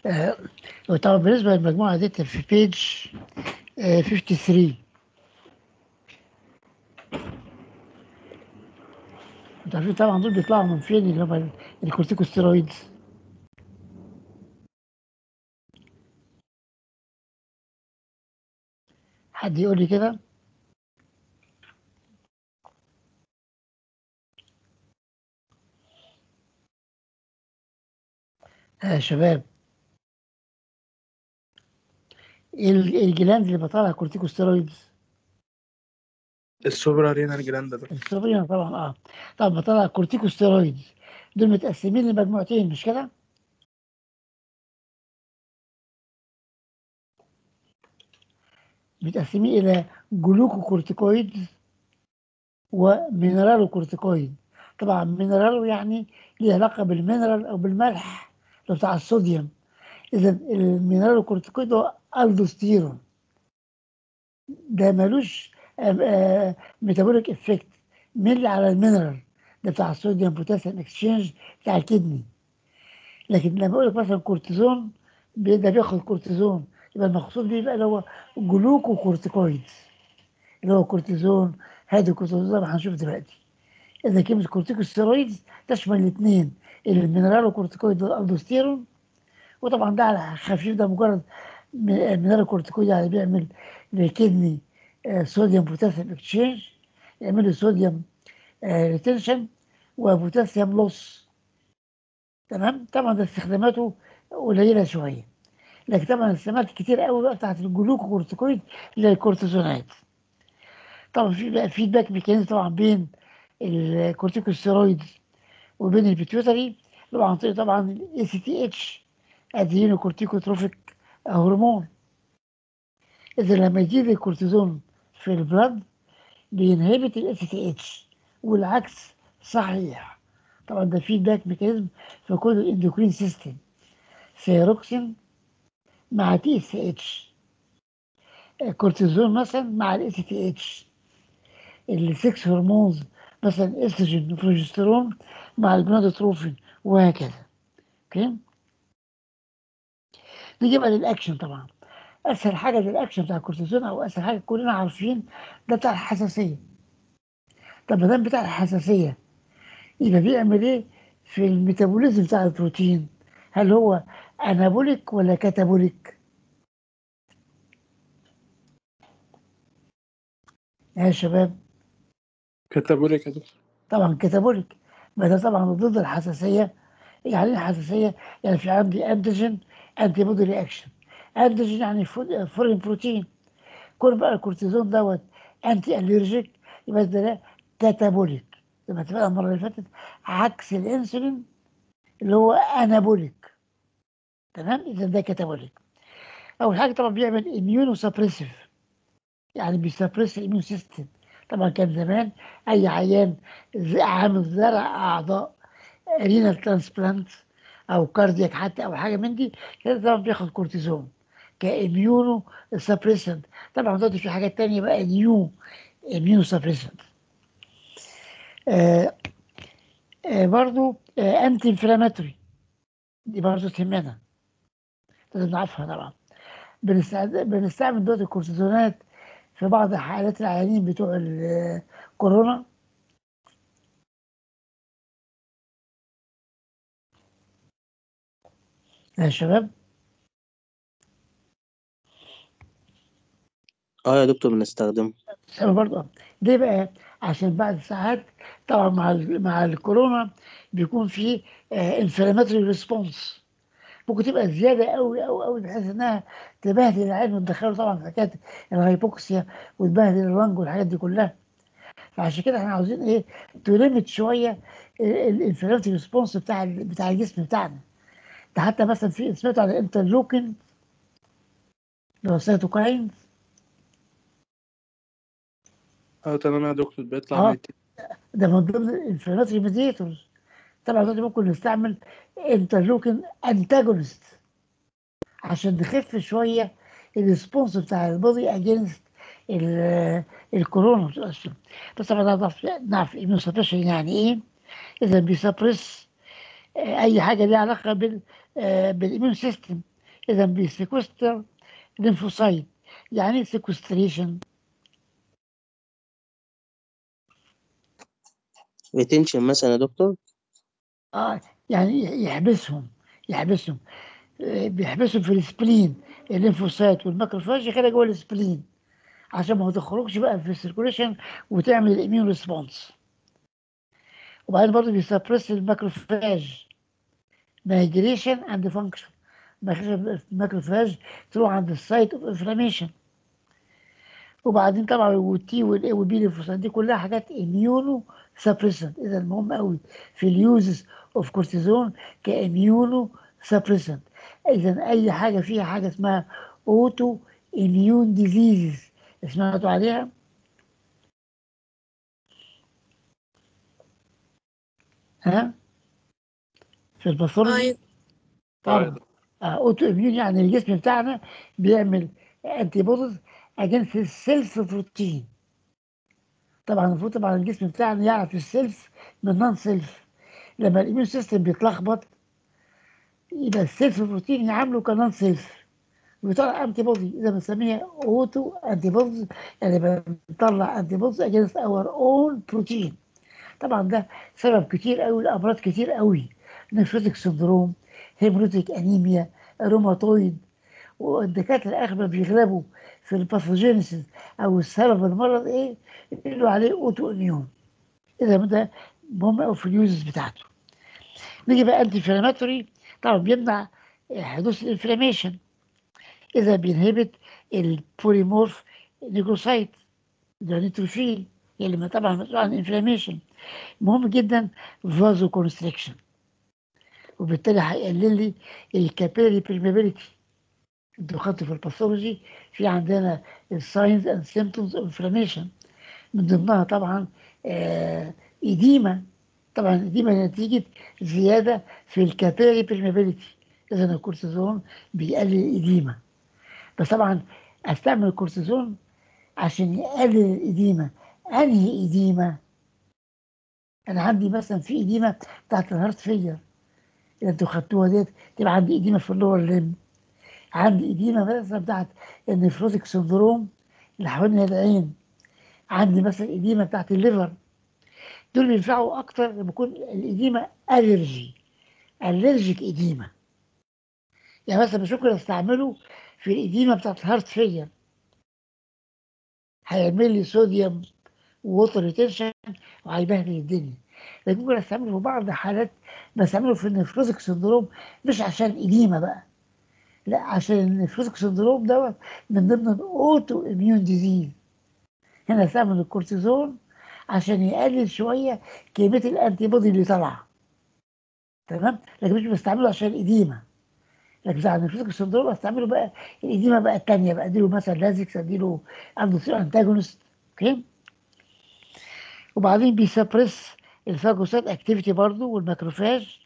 آه، طبعا بالنسبة للمجموعة دي في بيج 53 انتوا عارفين طبعا دول بيطلعوا من فين اللي هم الكورتيكوستيرويدز حد يقول لي كده يا شباب ايه ال- الجلاند اللي بطلع كورتيكوستيرويدز السوبرا رينال جلاند ده السوبرين طبعا اه طبعا بطلع كورتيكوستيرويدز دول متقسمين لمجموعتين مش كده؟ متقسمين الى جلوكوكورتيكويدز ومينرالو كورتيكويد طبعا مينرالو يعني ليه علاقه بالمينرال او بالملح اللي بتاع الصوديوم اذا المينرالو كورتيكويد هو الدوستيرون ده ملوش ميتابوليك افكت ميل على المينرال ده بتاع الصوديوم بوتاسيوم اكسشينج بتاع الكدني لكن لما اقول لك مثلا كورتيزون بي- ده بياخد كورتيزون يبقى المقصود بيه بقى اللي هو جلوكوكورتيكويد اللي هو كورتيزون هيدروكورتيزون زي ما هنشوف دلوقتي اذا كلمه كورتيكوستيرويدز تشمل الاثنين المينرال كورتيكويد والالدوستيرون وطبعا ده على خفيف ده مجرد مينرال كورتيكويد يعني بيعمل للكدني آه، صوديوم بوتاسيوم اكتشينج يعمل له صوديوم ريتنشن وبوتاسيوم لوس تمام طبعا ده استخداماته قليله شويه لكن طبعا الاستخدامات كتير قوي بقى بتاعت الجلوكوكورتيكويد اللي هي الكورتيزونات طبعا في بقى فيدباك ميكانيزم طبعا بين الكورتيكوستيرويد وبين البيتيوتري طبعا عن طريق طبعا الاي سي تي اتش ادرينو كورتيكوتروفيك هرمون اذا لما يزيد الكورتيزون في البلد بينهبت الاي سي تي اتش والعكس صحيح طبعا ده فيدباك ميكانيزم في كل الاندوكرين سيستم سيروكسين مع تي اس اتش كورتيزون مثلا مع الاي سي تي اتش السكس هرمونز مثلا استروجين وبروجسترون مع الجونادوتروفين وهكذا اوكي نيجي بقى للاكشن طبعا اسهل حاجه للاكشن بتاع الكورتيزون او اسهل حاجه كلنا عارفين ده بتاع الحساسيه طب ما دام بتاع الحساسيه يبقى بيعمل ايه في الميتابوليزم بتاع البروتين هل هو انابوليك ولا كاتابوليك يا شباب كاتابوليك يا دكتور طبعا كاتابوليك ما ده طبعا ضد الحساسيه يعني ايه الحساسيه يعني في عندي انتيجين انتي بودي رياكشن انتيجين يعني فورين بروتين كل بقى الكورتيزون دوت انتي اليرجيك يبقى ده ده كاتابوليك لما تبقى المره اللي فاتت عكس الانسولين اللي هو انابوليك تمام اذا ده كاتابوليك اول حاجه طبعا بيعمل اميونو سبريسيف يعني بيسبريس الاميون سيستم طبعا كان زمان اي عيان ز- عامل زرع اعضاء رينال ترانسبلانت او كاردياك حتى او حاجه من دي كان طبعا بياخد كورتيزون كاميونو سبريسنت طبعا دلوقتي في حاجات تانية بقى نيو اميونو سبريسنت آه آه برضو آه انتي انفلاماتوري دي برضو تهمنا لازم نعرفها طبعا بنستعد- بنستعمل دلوقتي الكورتيزونات في بعض حالات العيانين بتوع الكورونا يا شباب اه يا دكتور بنستخدمه شباب برضه ليه بقى؟ عشان بعد ساعات طبعا مع ال- مع الكورونا بيكون في انفلاماتوري ريسبونس ممكن تبقى زياده قوي قوي قوي بحيث انها تبهدل العين وتدخله طبعا في حكايه الهايبوكسيا وتبهدل اللنج والحاجات دي كلها فعشان كده احنا عاوزين ايه تلمت شويه الانفلاماتوري ريسبونس بتاع ال- بتاع الجسم بتاعنا ده حتى مثلا في سمعتوا عن الانترلوكين اللي هو سيتوكاين اه تمام يا دكتور بيطلع آه. ميت ده من ضمن الانفلاماتوري ميديتورز طبعا دلوقتي ممكن نستعمل انترلوكين انتاجونست عشان نخف شويه الريسبونس بتاع البودي اجينست الكورونا بس طبعا نعرف نعرف ايميون سبريشن يعني ايه اذا بيسبرس اي حاجه ليها علاقه بال بالايميون سيستم اذا بيسيكوستر ليمفوسايت يعني سيكوستريشن ريتنشن مثلا يا دكتور اه يعني يحبسهم يحبسهم آه، بيحبسهم في السبلين الليمفوسايت والماكروفاج يخليها جوه السبلين عشان ما تخرجش بقى في السيركوليشن وتعمل الاميون ريسبونس وبعدين برضه بيسبرس الماكروفاج مايجريشن اند فانكشن الماكروفاج تروح عند السايت اوف انفلاميشن وبعدين طبعا والتي والاي والبي ليمفوسايت دي كلها حاجات اميونو سبريسنت اذا مهم قوي في اليوزز اوف كورتيزون كاميونو سبريسنت اذا اي حاجه فيها حاجه اسمها اوتو اميون ديزيزز سمعتوا عليها؟ ها؟ في الباثولوجي أيوة. طبعا اوتو اميون يعني الجسم بتاعنا بيعمل انتي بوديز اجينست السيلف بروتين طبعا المفروض طبعا الجسم بتاعنا يعرف السيلف من نون سيلف لما الاميون سيستم بيتلخبط يبقى السيلف بروتين يعامله كنون سيلف ويطلع انتي بودي اذا بنسميها اوتو انتي بودي يعني بنطلع انتي بودي اجينست اور اون بروتين طبعا ده سبب كتير قوي لامراض كتير قوي نفروتيك سندروم هيمروتيك انيميا روماتويد والدكاتره الاغلب بيغلبوا في الباثوجينيسيس او السبب المرض ايه يقولوا عليه اوتو اميون اذا ده مهم قوي في اليوزز بتاعته نيجي بقى انتي انفلاماتوري طبعا بيمنع حدوث الانفلاميشن اذا بينهبت البوليمورف نيكروسايت ده نيتروفيل اللي طبعا مسؤول عن الانفلاميشن مهم جدا فازو كونستريكشن وبالتالي هيقلل لي الكابيلري بريمابيلتي انتوا خدتوا في الباثولوجي في عندنا الساينز اند سيمبتومز اوف انفلاميشن من ضمنها طبعا آه ايديما طبعا ايديما نتيجه زياده في الكابيلري بريمابيلتي اذا الكورتيزون بيقلل الايديما بس طبعا استعمل الكورتيزون عشان يقلل الايديما انهي ايديما انا عندي مثلا في ايديما بتاعت الهارت فيلير اللي انتوا خدتوها ديت تبقى عندي ايديما في اللور ليم عندي ايديما مثلا بتاعت النفروتيك سندروم اللي حوالين العين عندي مثلا ايديما بتاعت الليفر دول بينفعوا اكتر لما يكون الايديما الرجي الرجيك ايديما يعني مثلا مش ممكن استعمله في الايديما بتاعت الهارت فيلير هيعمل لي صوديوم ووتر ريتنشن وهيبهدل الدنيا لكن ممكن استعمله في بعض الحالات بستعمله في النفروزك سندروم مش عشان إديمة بقى لا عشان النفروزك سندروم دوت من ضمن الاوتو اميون ديزيز هنا استعمل الكورتيزون عشان يقلل شويه كميه الانتي بودي اللي طالعه تمام لكن مش بستعمله عشان الإديمة لكن بتاع النفروزك سندروم استعمله بقى الإديمة بقى الثانيه بقى اديله مثلا لازكس اديله عنده انتاجونست اوكي وبعدين بيسبرس الفاجوسات اكتيفيتي برضو والماكروفاج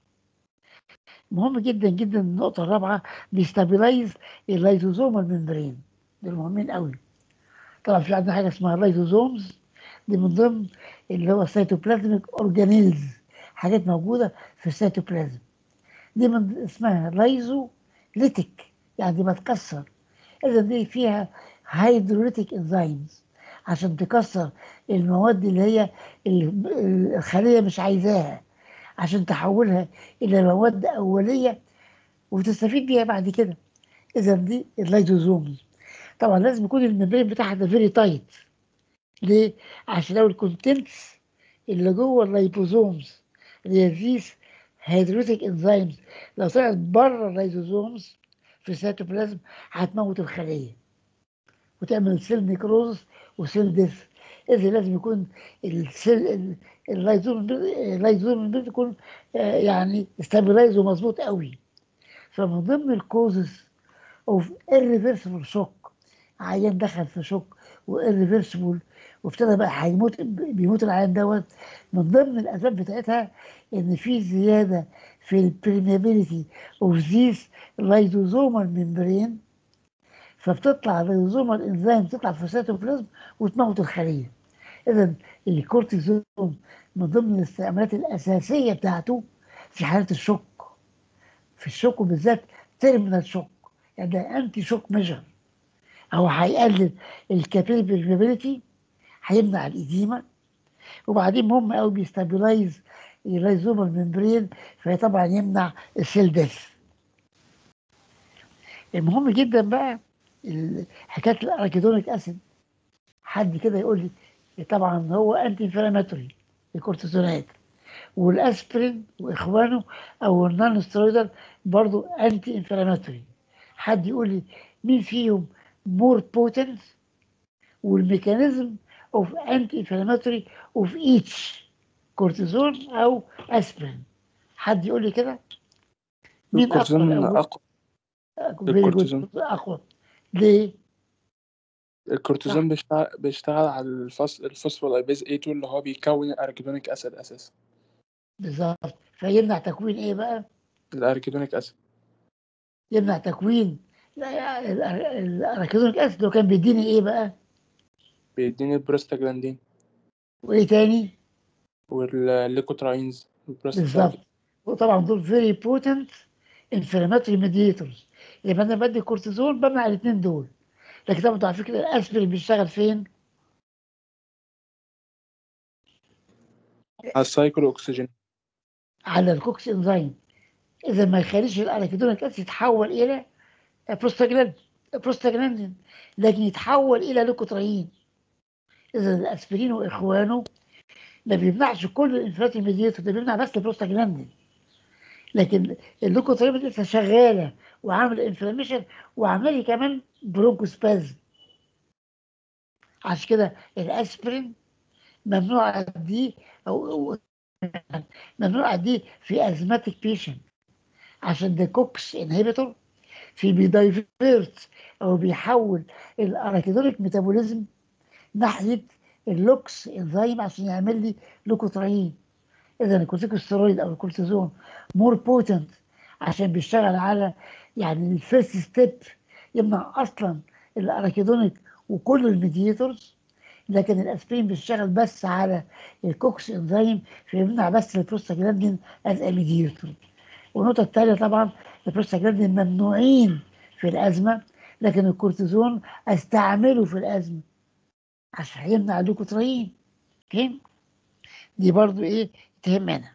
مهم جدا جدا النقطة الرابعة بيستابلايز اللايزوزوم الممبرين دول مهمين قوي طبعا في عندنا حاجة اسمها اللايزوزومز دي من ضمن اللي هو السيتوبلازميك اورجانيلز حاجات موجودة في السيتوبلازم دي من اسمها لايزوليتيك يعني دي بتكسر اذا دي فيها هيدروليتيك انزيمز عشان تكسر المواد اللي هي الخلية مش عايزاها عشان تحولها إلى مواد أولية وتستفيد بيها بعد كده إذا دي اللايزوزومز طبعا لازم يكون الممبرين بتاعها ده فيري تايت ليه؟ عشان لو الكونتنتس اللي جوه اللايبوزومز اللي هي فيس هيدروتيك انزيمز لو طلعت بره اللايزوزومز في السيتوبلازم هتموت الخليه وتعمل سيل نيكروز وسيل ديث اذا لازم يكون السيل اللايزوم اللايزوم يكون آه، يعني استابلايز ومظبوط قوي فمن ضمن الكوزز اوف irreversible شوك عيان دخل في شوك وإريفرسبل وابتدى بقى هيموت بيموت العيان دوت من ضمن الاسباب بتاعتها ان في زياده في البريمابيليتي اوف ذيس لايزوزومال ممبرين فبتطلع اللايزومال انزيم تطلع في السيتوبلازم وتموت الخليه اذا الكورتيزون من ضمن الاستعمالات الاساسيه بتاعته في حاله الشوك في الشوك وبالذات تيرمينال شوك يعني ده انتي شوك ميجر هو هيقلل الكابيلابيلتي هيمنع الإديمة وبعدين مهم قوي بيستابلايز اللايزومال ممبرين فطبعا يمنع السيل ديث المهم جدا بقى ال- حكايه الاراكيدونيك اسيد حد كده يقول لي طبعا هو انتي انفلاماتوري الكورتيزونات والاسبرين واخوانه او النون سترويدال برضه انتي انفلاماتوري حد يقول لي مين فيهم مور بوتنت والميكانيزم اوف انتي انفلاماتوري اوف ايتش كورتيزون او اسبرين حد يقول لي كده مين اقوى الكورتيزون الأول؟ أقوى Very good. الكورتيزون. اقوى ليه؟ الكورتيزون بيشتغل بيشتغل على الفوس الفوسفولايبيز A2 اللي هو بيكون الأركيدونيك أسيد أساسا بالظبط فيمنع تكوين ايه بقى؟ الأركيدونيك أسيد يمنع تكوين لا، ال- ال- الاركيدونيك اسيد لو كان بيديني ايه بقى؟ بيديني البروستاجلاندين وايه تاني؟ والليكوتراينز بالظبط وطبعا دول فيري بوتنت انفلاماتوري ميديتورز يبقى انا بدي كورتيزون بمنع الاثنين دول لكن طبعا على فكره الاسبرين بيشتغل فين؟ على السايكلو أكسجين على الكوكس انزيم اذا ما يخليش الاركيدونيك اسيد يتحول الى بروستاجلاند بروستاجلاندين لكن يتحول الى ليكوتريين اذا الاسبرين واخوانه ما بيمنعش كل الانفلاماتوري ميديتور ده بيمنع بس البروستاجلاندين لكن الليكوتريين لسه شغاله وعامل انفلاميشن وعامله كمان برونكوسبازم عشان كده الاسبرين ممنوع دي او أو- ممنوع دي في ازماتيك بيشنت عشان ده كوكس انهبيتور في بيدايفيرت او بيحول الاراكيدونيك ميتابوليزم ناحيه اللوكس انزيم عشان يعمل لي لوكوتريين اذا الكورتيكوستيرويد او الكورتيزون مور بوتنت عشان بيشتغل على يعني الفيرست ستيب يمنع اصلا الاراكيدونيك وكل الميديتورز لكن الاسبرين بيشتغل بس على الكوكس انزيم فيمنع بس البروستاجلاندين از ميديتور والنقطه الثانيه طبعا البروستاجلاندين ممنوعين في الازمه لكن الكورتيزون استعمله في الازمه عشان يمنع الليكوتريين اوكي دي برضو ايه تهمنا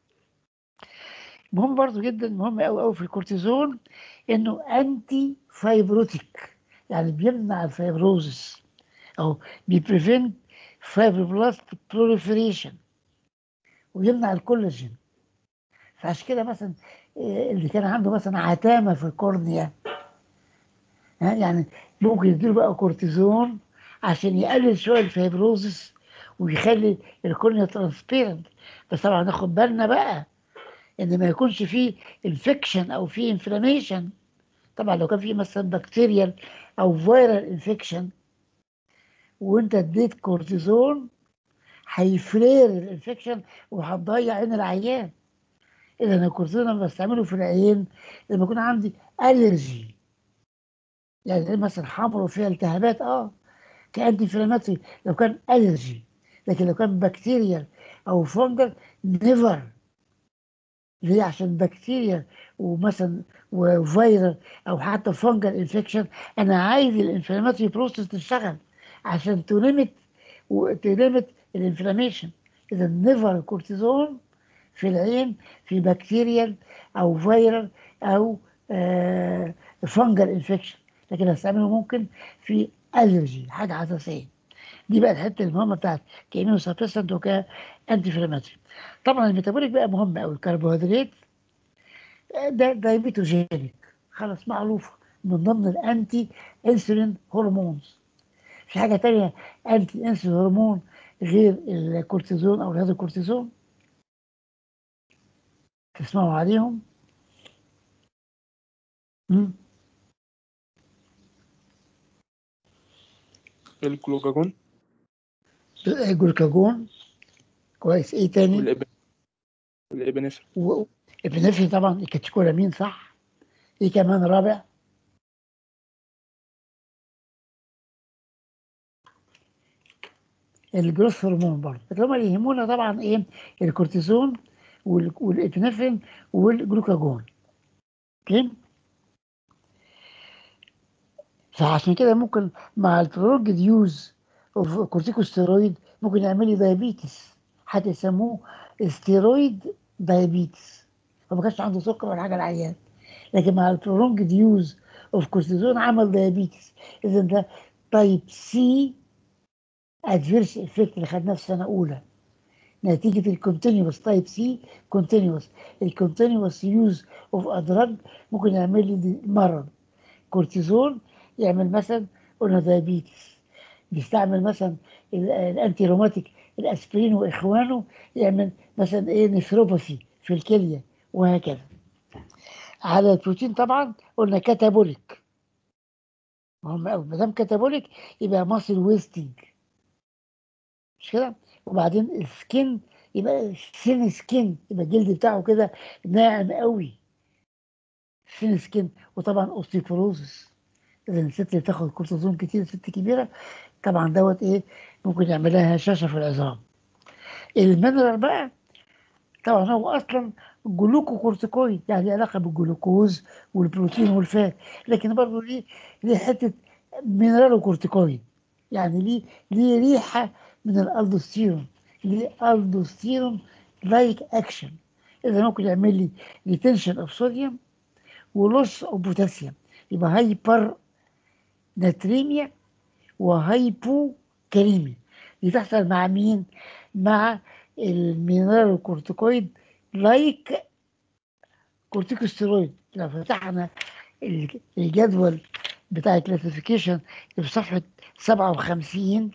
مهم برضو جدا مهم قوي قوي في الكورتيزون انه انتي فايبروتيك يعني بيمنع الفايبروزس او بيبريفنت فايبروبلاست بروليفريشن ويمنع الكولاجين فعشان كده مثلا إيه، اللي كان عنده مثلا عتامه في الكورنيا ها، يعني ممكن يديله بقى كورتيزون عشان يقلل شويه الفايبروزس ويخلي الكورنيا ترانسبيرنت بس طبعا ناخد بالنا بقى ان ما يكونش فيه انفكشن او فيه انفلاميشن طبعا لو كان فيه مثلا بكتيريال او فيرال انفكشن وانت اديت كورتيزون هيفلير الانفكشن وهتضيع عين العيان اذا الكورتيزون انا بستعمله في العين لما يكون عندي الرجي يعني زي مثلا حمر وفيها التهابات اه كانتي انفلاماتوري لو كان الرجي لكن لو كان بكتيريال او فونجل نيفر ليه عشان بكتيريا ومثلا وفيرال او حتى فونجل انفكشن انا عايز الانفلاماتوري بروسيس تشتغل عشان تلمت وتلمت الانفلاميشن اذا نيفر كورتيزون في العين في بكتيريال او فيرال او فانجل انفكشن لكن استعمله ممكن في الرجي حاجه حساسيه دي بقى الحته المهمه بتاعت كامينو سابريسنت وكانتي انفلاماتوري طبعا الميتابوليك بقى مهم قوي الكربوهيدرات ده دايبيتوجينيك خلاص معروفه من ضمن الانتي انسولين هرمونز في حاجه تانية انتي انسولين هرمون غير الكورتيزون او هذا الكورتيزون تسمعوا عليهم مم؟ الجلوكاجون الجلوكاجون كويس ايه تاني والإب... والإبنفرين وابنفرين طبعا الكاتيكولامين صح ايه كمان رابع الجروث هرمون برضه لكن هما اللي يهمونا طبعا ايه الكورتيزون وال- والابنفرين والجلوكاجون اوكي فعشان كده ممكن مع البروجد يوز اوف كورتيكوستيرويد ممكن يعمل لي دايابيتس حتى يسموه ستيرويد دايابيتس فما كانش عنده سكر ولا حاجه العيان لكن مع البرولونجد يوز اوف كورتيزون عمل دايابيتس اذا ده تايب سي ادفيرس افكت اللي خدناه في سنه اولى نتيجه الكونتينوس تايب سي كونتينوس الكونتينوس يوز اوف ادراج ممكن يعمل لي دي- مرض كورتيزون يعمل مثلا قلنا دايابيتس بيستعمل مثلا ال- الانتي روماتيك الاسبرين واخوانه يعمل مثلا ايه نفروباثي في الكليه وهكذا على البروتين طبعا قلنا كاتابوليك مهم قوي ما دام كاتابوليك يبقى ماسل ويستنج مش كده وبعدين السكين يبقى سين سكين يبقى الجلد بتاعه كده ناعم قوي سين سكين وطبعا اوستيوبروزس اذا الست اللي بتاخد كورتيزون كتير ست كبيره طبعا دوت ايه ممكن يعمل لها هشاشه في العظام المينرال بقى طبعا هو اصلا جلوكوكورتيكويد يعني ليه علاقه بالجلوكوز والبروتين والفات لكن برضه ليه ليه حته مينرال كورتيكويد يعني ليه ليه ريحه من الالدوستيرون ليه الدوستيرون لايك اكشن اذا ممكن يعمل لي ريتنشن اوف صوديوم ولوس اوف بوتاسيوم يبقى هايبر ناتريميا وهايبو كريميا دي تحصل مع مين؟ مع المينرال كورتيكويد لايك كورتيكوستيرويد لو فتحنا ال- الجدول بتاع الكلاسيفيكيشن في صفحة 57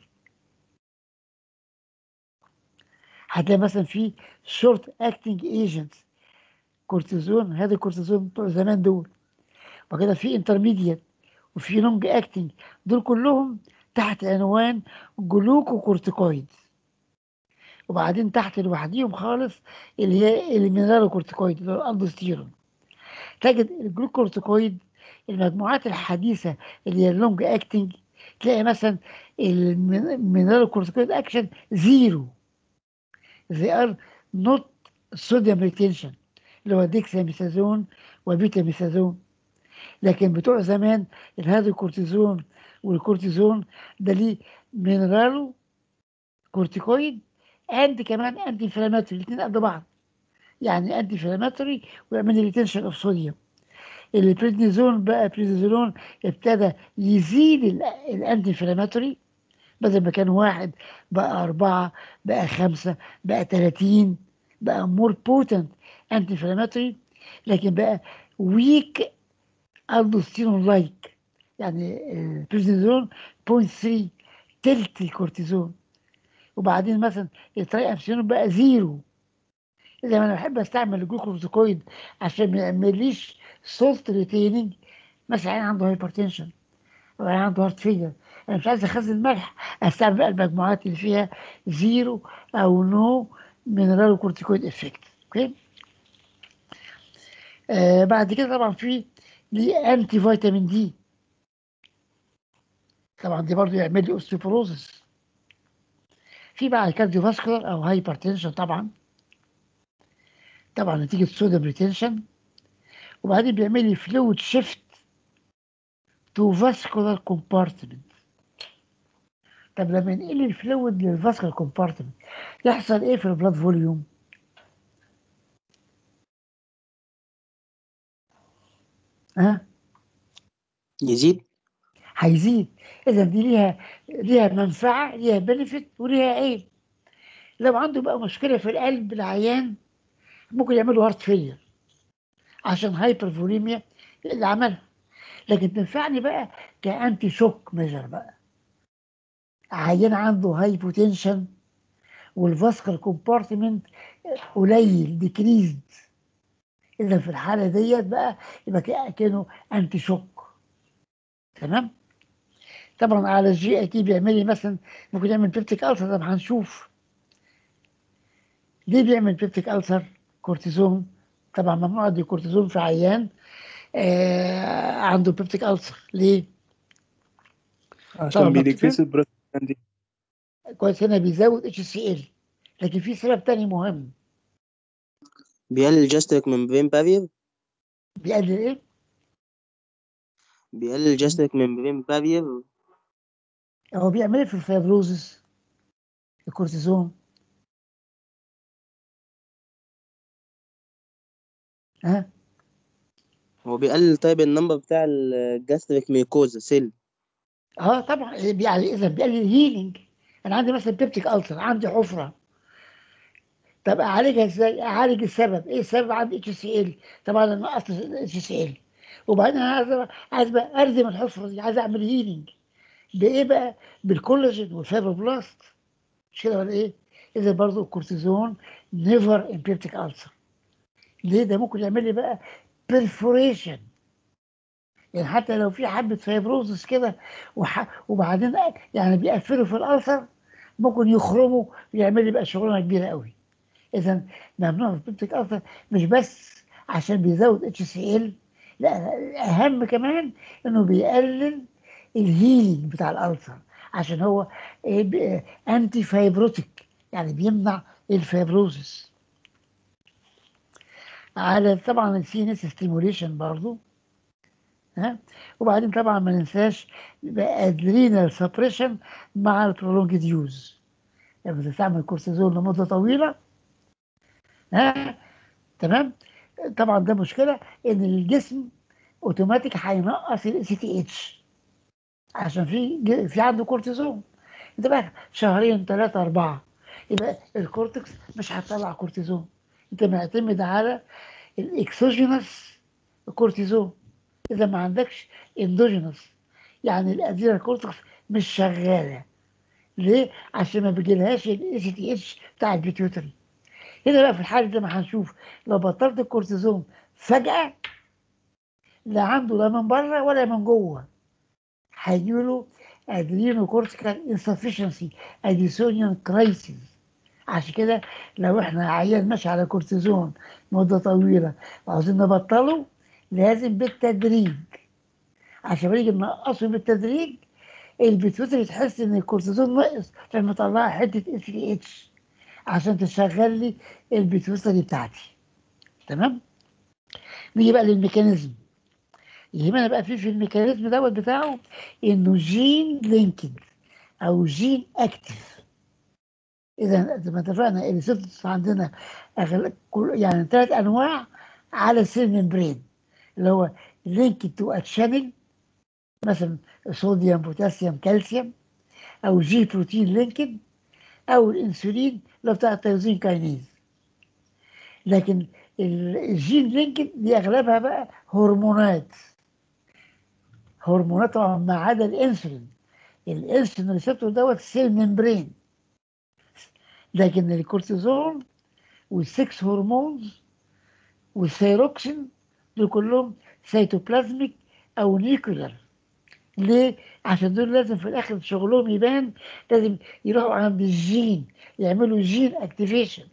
هتلاقي مثلا في شورت اكتنج ايجنتس كورتيزون هذا الكورتيزون بتوع زمان دول وكده في انترميديت وفي لونج اكتنج دول كلهم تحت عنوان جلوكوكورتيكويد وبعدين تحت لوحديهم خالص اللي هي المينرال كورتيكويد اللي هو الالدوستيرون تجد الجلوكورتيكويد المجموعات الحديثه اللي هي اللونج اكتنج تلاقي مثلا المينرال كورتيكويد اكشن زيرو they are not sodium retention اللي هو ديكساميثازون وبيتا ميثازون لكن بتوع زمان الهذا الكورتيزون والكورتيزون ده ليه مينرالو كورتيكويد اند كمان انتي انفلاماتوري الاثنين قد بعض يعني انتي انفلاماتوري ويعمل ريتنشن اوف صوديوم البريدنيزون بقى بريدنيزولون ابتدى يزيد ال- الانتي انفلاماتوري بدل ما كان واحد بقى أربعة بقى خمسة بقى تلاتين بقى مور بوتنت انتي انفلاماتوري لكن بقى ويك الدوستيرون لايك يعني البريدنيزولون 0.3 تلت الكورتيزون وبعدين مثلا التراي امسيون بقى زيرو اذا انا بحب استعمل الجلوكوكورتيكويد عشان ما يعمليش سولت ريتيننج مثلا عيان عنده هايبرتنشن او عيان عنده هارت فيلر انا مش عايز اخزن ملح استعمل بقى المجموعات اللي فيها زيرو او نو مينرال كورتيكويد افكت اوكي آه بعد كده طبعا في ليه انتي فيتامين دي طبعا دي برضو يعمل لي اوستيوبروزس في بقى كارديوفاسكولار او هايبرتنشن طبعا طبعا نتيجه صوديوم ريتنشن وبعدين بيعمل لي فلويد شيفت تو فاسكولار كومبارتمنت طب لما ينقل الفلويد للفاسكولار كومبارتمنت يحصل ايه في البلاد فوليوم؟ ها؟ يزيد هيزيد اذا دي ليها ليها منفعه ليها بنفيت وليها عيب لو عنده بقى مشكله في القلب العيان ممكن يعملوا هارت فيلير عشان هايبر فوليميا اللي عملها لكن تنفعني بقى كانتي شوك ميجر بقى عيان عنده هايبوتنشن والفاسكر كومبارتمنت قليل ديكريزد اذا في الحاله ديت بقى يبقى كانه انتي شوك تمام طبعا على الجي اي تي بيعمل لي مثلا ممكن يعمل بيبتيك السر طب هنشوف ليه بيعمل بيبتيك السر كورتيزون طبعا ممنوع ادي كورتيزون في عيان آه عنده بيبتيك السر ليه؟ طبعا عشان مكتوب بيديكريس البروتين دي كويس هنا بيزود اتش سي ال لكن في سبب تاني مهم بيقلل الجاستريك ممبرين بارير بيقلل ايه؟ بيقلل جاستريك ممبرين بارير هو بيعمل ايه في الفيبروزس الكورتيزون ها هو بيقلل طيب النمبر بتاع الجاستريك ميكوزا سيل اه طبعا يعني اذا بيقلل هيلينج انا عندي مثلا بيبتيك ألسر عندي حفره طب اعالجها ازاي؟ اعالج السبب، ايه السبب عندي اتش سي ال؟ طبعا انا نقصت اتش سي ال وبعدين انا عايز عايز بقى اردم الحفره دي عايز اعمل هيلينج بايه بقى؟ بالكولاجين والفايبروبلاست مش كده ولا ايه؟ اذا برضه الكورتيزون نيفر ان بيبتيك ألسر ليه ده ممكن يعمل لي بقى بيرفوريشن يعني حتى لو في حبه فايبروزس كده وح... وبعدين يعني بيقفلوا في الألسر ممكن يخرموا ويعمل لي بقى شغلانه كبيره قوي اذا ممنوع البيبتيك ألسر مش بس عشان بيزود اتش سي ال لا اهم كمان انه بيقلل الهيلينج بتاع الألسر عشان هو انتي فايبروتيك يعني بيمنع الفايبروزس على طبعا السي ان اس ستيموليشن برضه ها وبعدين طبعا ما ننساش ادرينال سبريشن مع البرولونجد يوز يعني بتستعمل كورتيزون لمده طويله ها تمام طبعا ده مشكله ان الجسم اوتوماتيك هينقص الاي سي تي اتش عشان في في عنده كورتيزون انت بقى شهرين ثلاثه اربعه يبقى الكورتكس مش هتطلع كورتيزون انت معتمد على الاكسوجينس كورتيزون اذا ما عندكش اندوجينس يعني الادرينال كورتكس مش شغاله ليه؟ عشان ما بيجيلهاش الاي سي تي اتش بتاع البيتيوتري هنا بقى في الحاله دي ما هنشوف لو بطلت الكورتيزون فجاه لا عنده لا من بره ولا من جوه هيجيله ادرينو كورتيكال انسفشنسي اديسونيان كرايسيس عشان كده لو احنا عيان ماشي على كورتيزون مده طويله وعاوزين نبطله لازم بالتدريج عشان نيجي ننقصه بالتدريج البيتوتري تحس ان الكورتيزون ناقص لما طلعها حته اس تي اتش عشان تشغل لي البيتوتري بتاعتي تمام نيجي بقى للميكانيزم يهمنا بقى في في الميكانيزم دوت بتاعه انه جين لينكد او جين اكتف اذا زي ما اتفقنا الريسبتورز عندنا أغل... يعني ثلاث انواع على السيل ممبرين اللي هو لينكد تو اتشانل مثلا صوديوم بوتاسيوم كالسيوم او جي بروتين لينكد او الانسولين اللي بتاع التيروزين كاينيز لكن الجين لينكد دي اغلبها بقى هرمونات هرمونات طبعا ما عدا الانسولين الانسولين ريسبتور دوت سيل ممبرين لكن الكورتيزون والسكس هرمونز والثيروكسين دول كلهم سيتوبلازميك او نيكولار ليه؟ عشان دول لازم في الاخر شغلهم يبان لازم يروحوا عند الجين يعملوا جين اكتيفيشن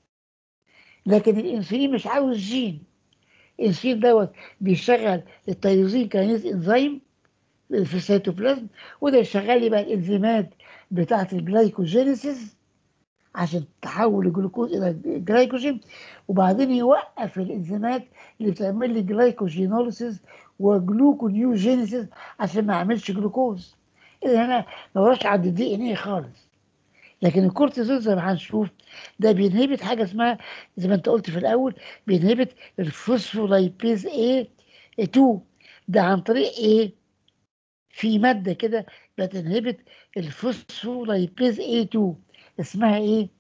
لكن الانسولين مش عاوز جين الانسولين دوت بيشغل التيروزين كاينيز انزيم في السيتوبلازم وده يشغل لي بقى الانزيمات بتاعه الجلايكوجينيسيس عشان تحول الجلوكوز الى جلايكوجين وبعدين يوقف الانزيمات اللي بتعمل لي جلايكوجينوليسيس وجلوكونيوجينيسيس عشان ما يعملش جلوكوز اذا هنا ما وراش عند الدي ان ايه خالص لكن الكورتيزون زي ما هنشوف ده بينهبت حاجه اسمها زي ما انت قلت في الاول بينهبت الفوسفولايبيز اي 2 ده عن طريق ايه في ماده كده بتنهبت الفوسفولايبيز اي 2 اسمها ايه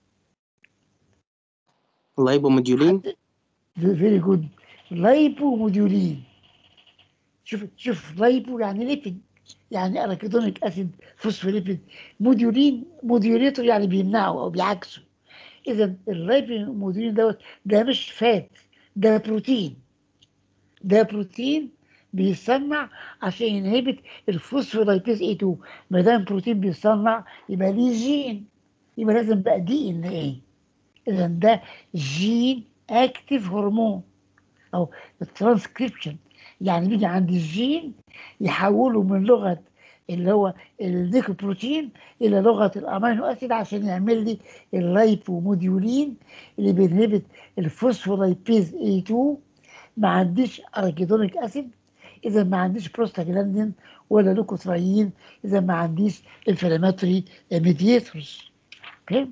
لايبوموديولين فيري جود لايبو موديولين شوف شوف لايبو يعني ليبيد يعني اراكيدونيك اسيد فوسفوليبيد موديولين موديوليتور يعني بيمنعه او بيعكسه اذا اللايبو موديولين دوت ده مش فات ده بروتين ده بروتين بيصنع عشان ينهبت الفوسفولايبيز اي 2 ما دام بروتين بيصنع يبقى ليه جين يبقى لازم بقى دي ان ايه اذا ده جين اكتيف هرمون او الترانسكريبشن يعني بيجي عند الجين يحوله من لغه اللي هو النيكوبروتين الى لغه الامينو اسيد عشان يعمل لي اللايبوموديولين اللي بينهبت الفوسفولايبيز اي 2 ما عنديش اركيدونيك اسيد اذا ما عنديش بروستاجلاندين ولا لوكوترايين اذا ما عنديش انفلاماتوري ميدياتورز اوكي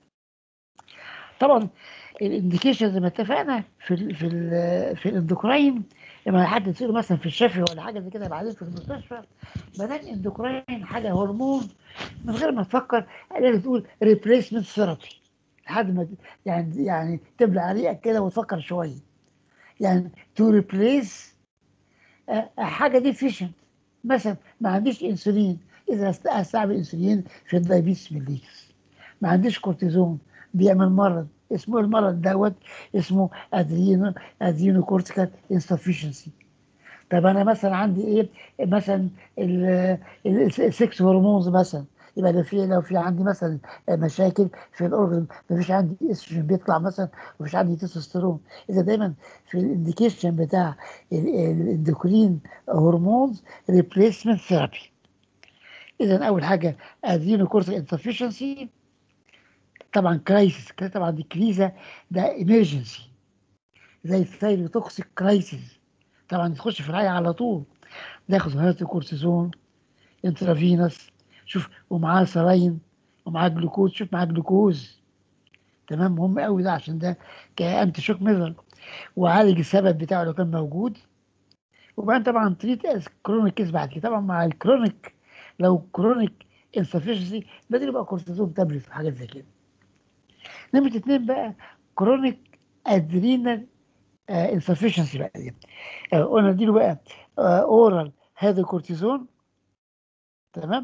طبعا الانديكيشن زي ما اتفقنا في ال في ال في الاندوكراين لما حد يسأله مثلا في الشفي ولا حاجه زي كده بعدين في المستشفى ما دام اندوكراين حاجه هرمون من غير ما تفكر لازم تقول ريبليسمنت ثيرابي لحد ما يعني يعني تبلع ريقك كده وتفكر شويه يعني تو ريبليس حاجه ديفيشنت مثلا ما عنديش انسولين اذا استعمل انسولين في الدايبيتس ميليتس ما عنديش كورتيزون بيعمل مرض اسمه المرض دوت اسمه ادرينو ادرينو كورتيكال انسفشنسي طب انا مثلا عندي ايه مثلا السكس هرمونز مثلا يبقى لو في لو في عندي مثلا مشاكل في الاورجن ما فيش عندي استروجين بيطلع مثلا وما فيش عندي تستوستيرون اذا دايما في الانديكيشن بتاع الاندوكرين هرمونز ريبليسمنت ثيرابي اذا اول حاجه ادرينو كورتيكال انسفشنسي طبعا كرايسيس طبعا دي كريزه ده ايمرجنسي زي الثايروتوكسيك كرايسيس طبعا تخش في الرعايه على طول ناخد هرات كورتيزون انترافينوس شوف ومعاه سراين ومعاه جلوكوز شوف معاه جلوكوز تمام مهم قوي ده عشان ده كانتي شوك ميزر وعالج السبب بتاعه لو كان موجود وبعدين طبعا تريت از كرونيك كيس بعد كده طبعا مع الكرونيك لو كرونيك انسفشنسي بدل يبقى كورتيزون تابلت وحاجات زي كده نمرة اتنين بقى كرونيك ادرينال انسفشنسي بقى دي آه، قلنا اديله بقى اورال هذا كورتيزون تمام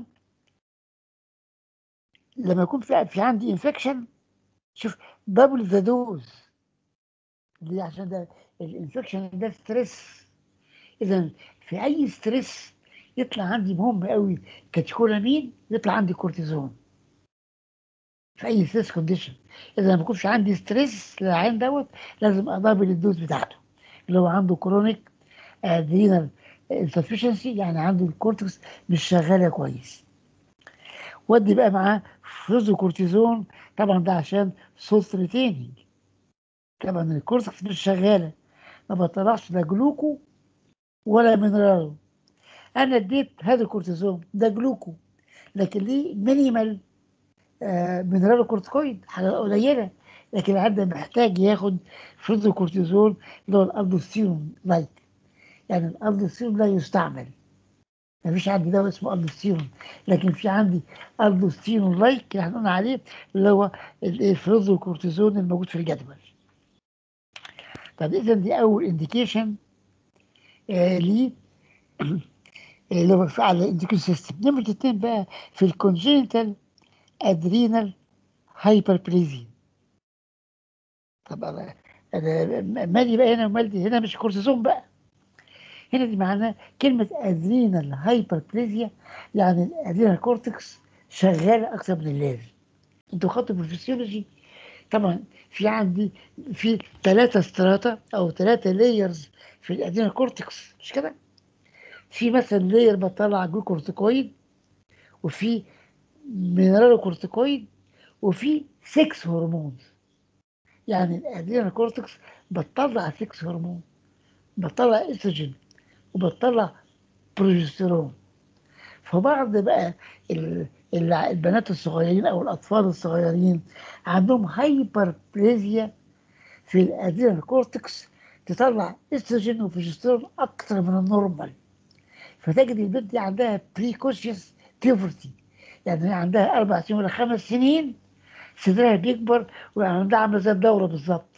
لما يكون في في عندي انفكشن شوف دبل ذا دوز ليه عشان ده الانفكشن ده ستريس اذا في اي ستريس يطلع عندي مهم قوي كاتيكولامين يطلع عندي كورتيزون في اي ستريس كونديشن اذا ما يكونش عندي ستريس للعين دوت لازم ادبل الدوز بتاعته اللي هو عنده كرونيك ادرينال انسفشنسي يعني عنده الكورتكس مش شغاله كويس ودي بقى معاه فلوزو كورتيزون طبعا ده عشان سولت ريتيننج طبعا الكورتكس مش شغاله ما بطلعش لا جلوكو ولا مينرالو انا اديت هذا الكورتيزون ده جلوكو لكن ليه مينيمال آه مينرالو كورتيكويد حاجه قليله لكن العبد محتاج ياخد فلوزو كورتيزون اللي هو الالدوستيرون لايك يعني الالدوستيرون لا يستعمل ما فيش عندي دواء اسمه الدوستيرون لكن في عندي الدوستيرون لايك اللي احنا قلنا عليه اللي هو الفلوزو كورتيزون الموجود في الجدول طب اذا دي اول انديكيشن آه ليه اللي هو على الانديكيشن سيستم نمرة اتنين بقى في الكونجينيتال ادرينال هايبربليزيا طب انا انا مالي بقى هنا ومالي هنا مش كورتيزون بقى هنا دي معناه كلمة ادرينال هايبربليزيا يعني الادرينال كورتكس شغالة أكثر من اللازم انتوا خدتوا في الفسيولوجي طبعا في عندي في ثلاثة ستراتا أو ثلاثة لايرز في الادرينال كورتكس مش كده؟ في مثلا لاير بطلع جلوكورتيكويد وفي مينرالو كورتيكويد وفي 6 هرمونز يعني الادرينال كورتكس بتطلع 6 هرمون بتطلع استروجين وبتطلع بروجستيرون فبعض بقى ال- ال- البنات الصغيرين او الاطفال الصغيرين عندهم هايبربليزيا في الادرينال كورتكس تطلع استروجين وبروجستيرون اكتر من النورمال فتجد البنت دي عندها بريكوشيوس بيوفرتي يعني هي عندها اربع سنين ولا خمس سنين صدرها بيكبر وعندها عامله زي الدوره بالظبط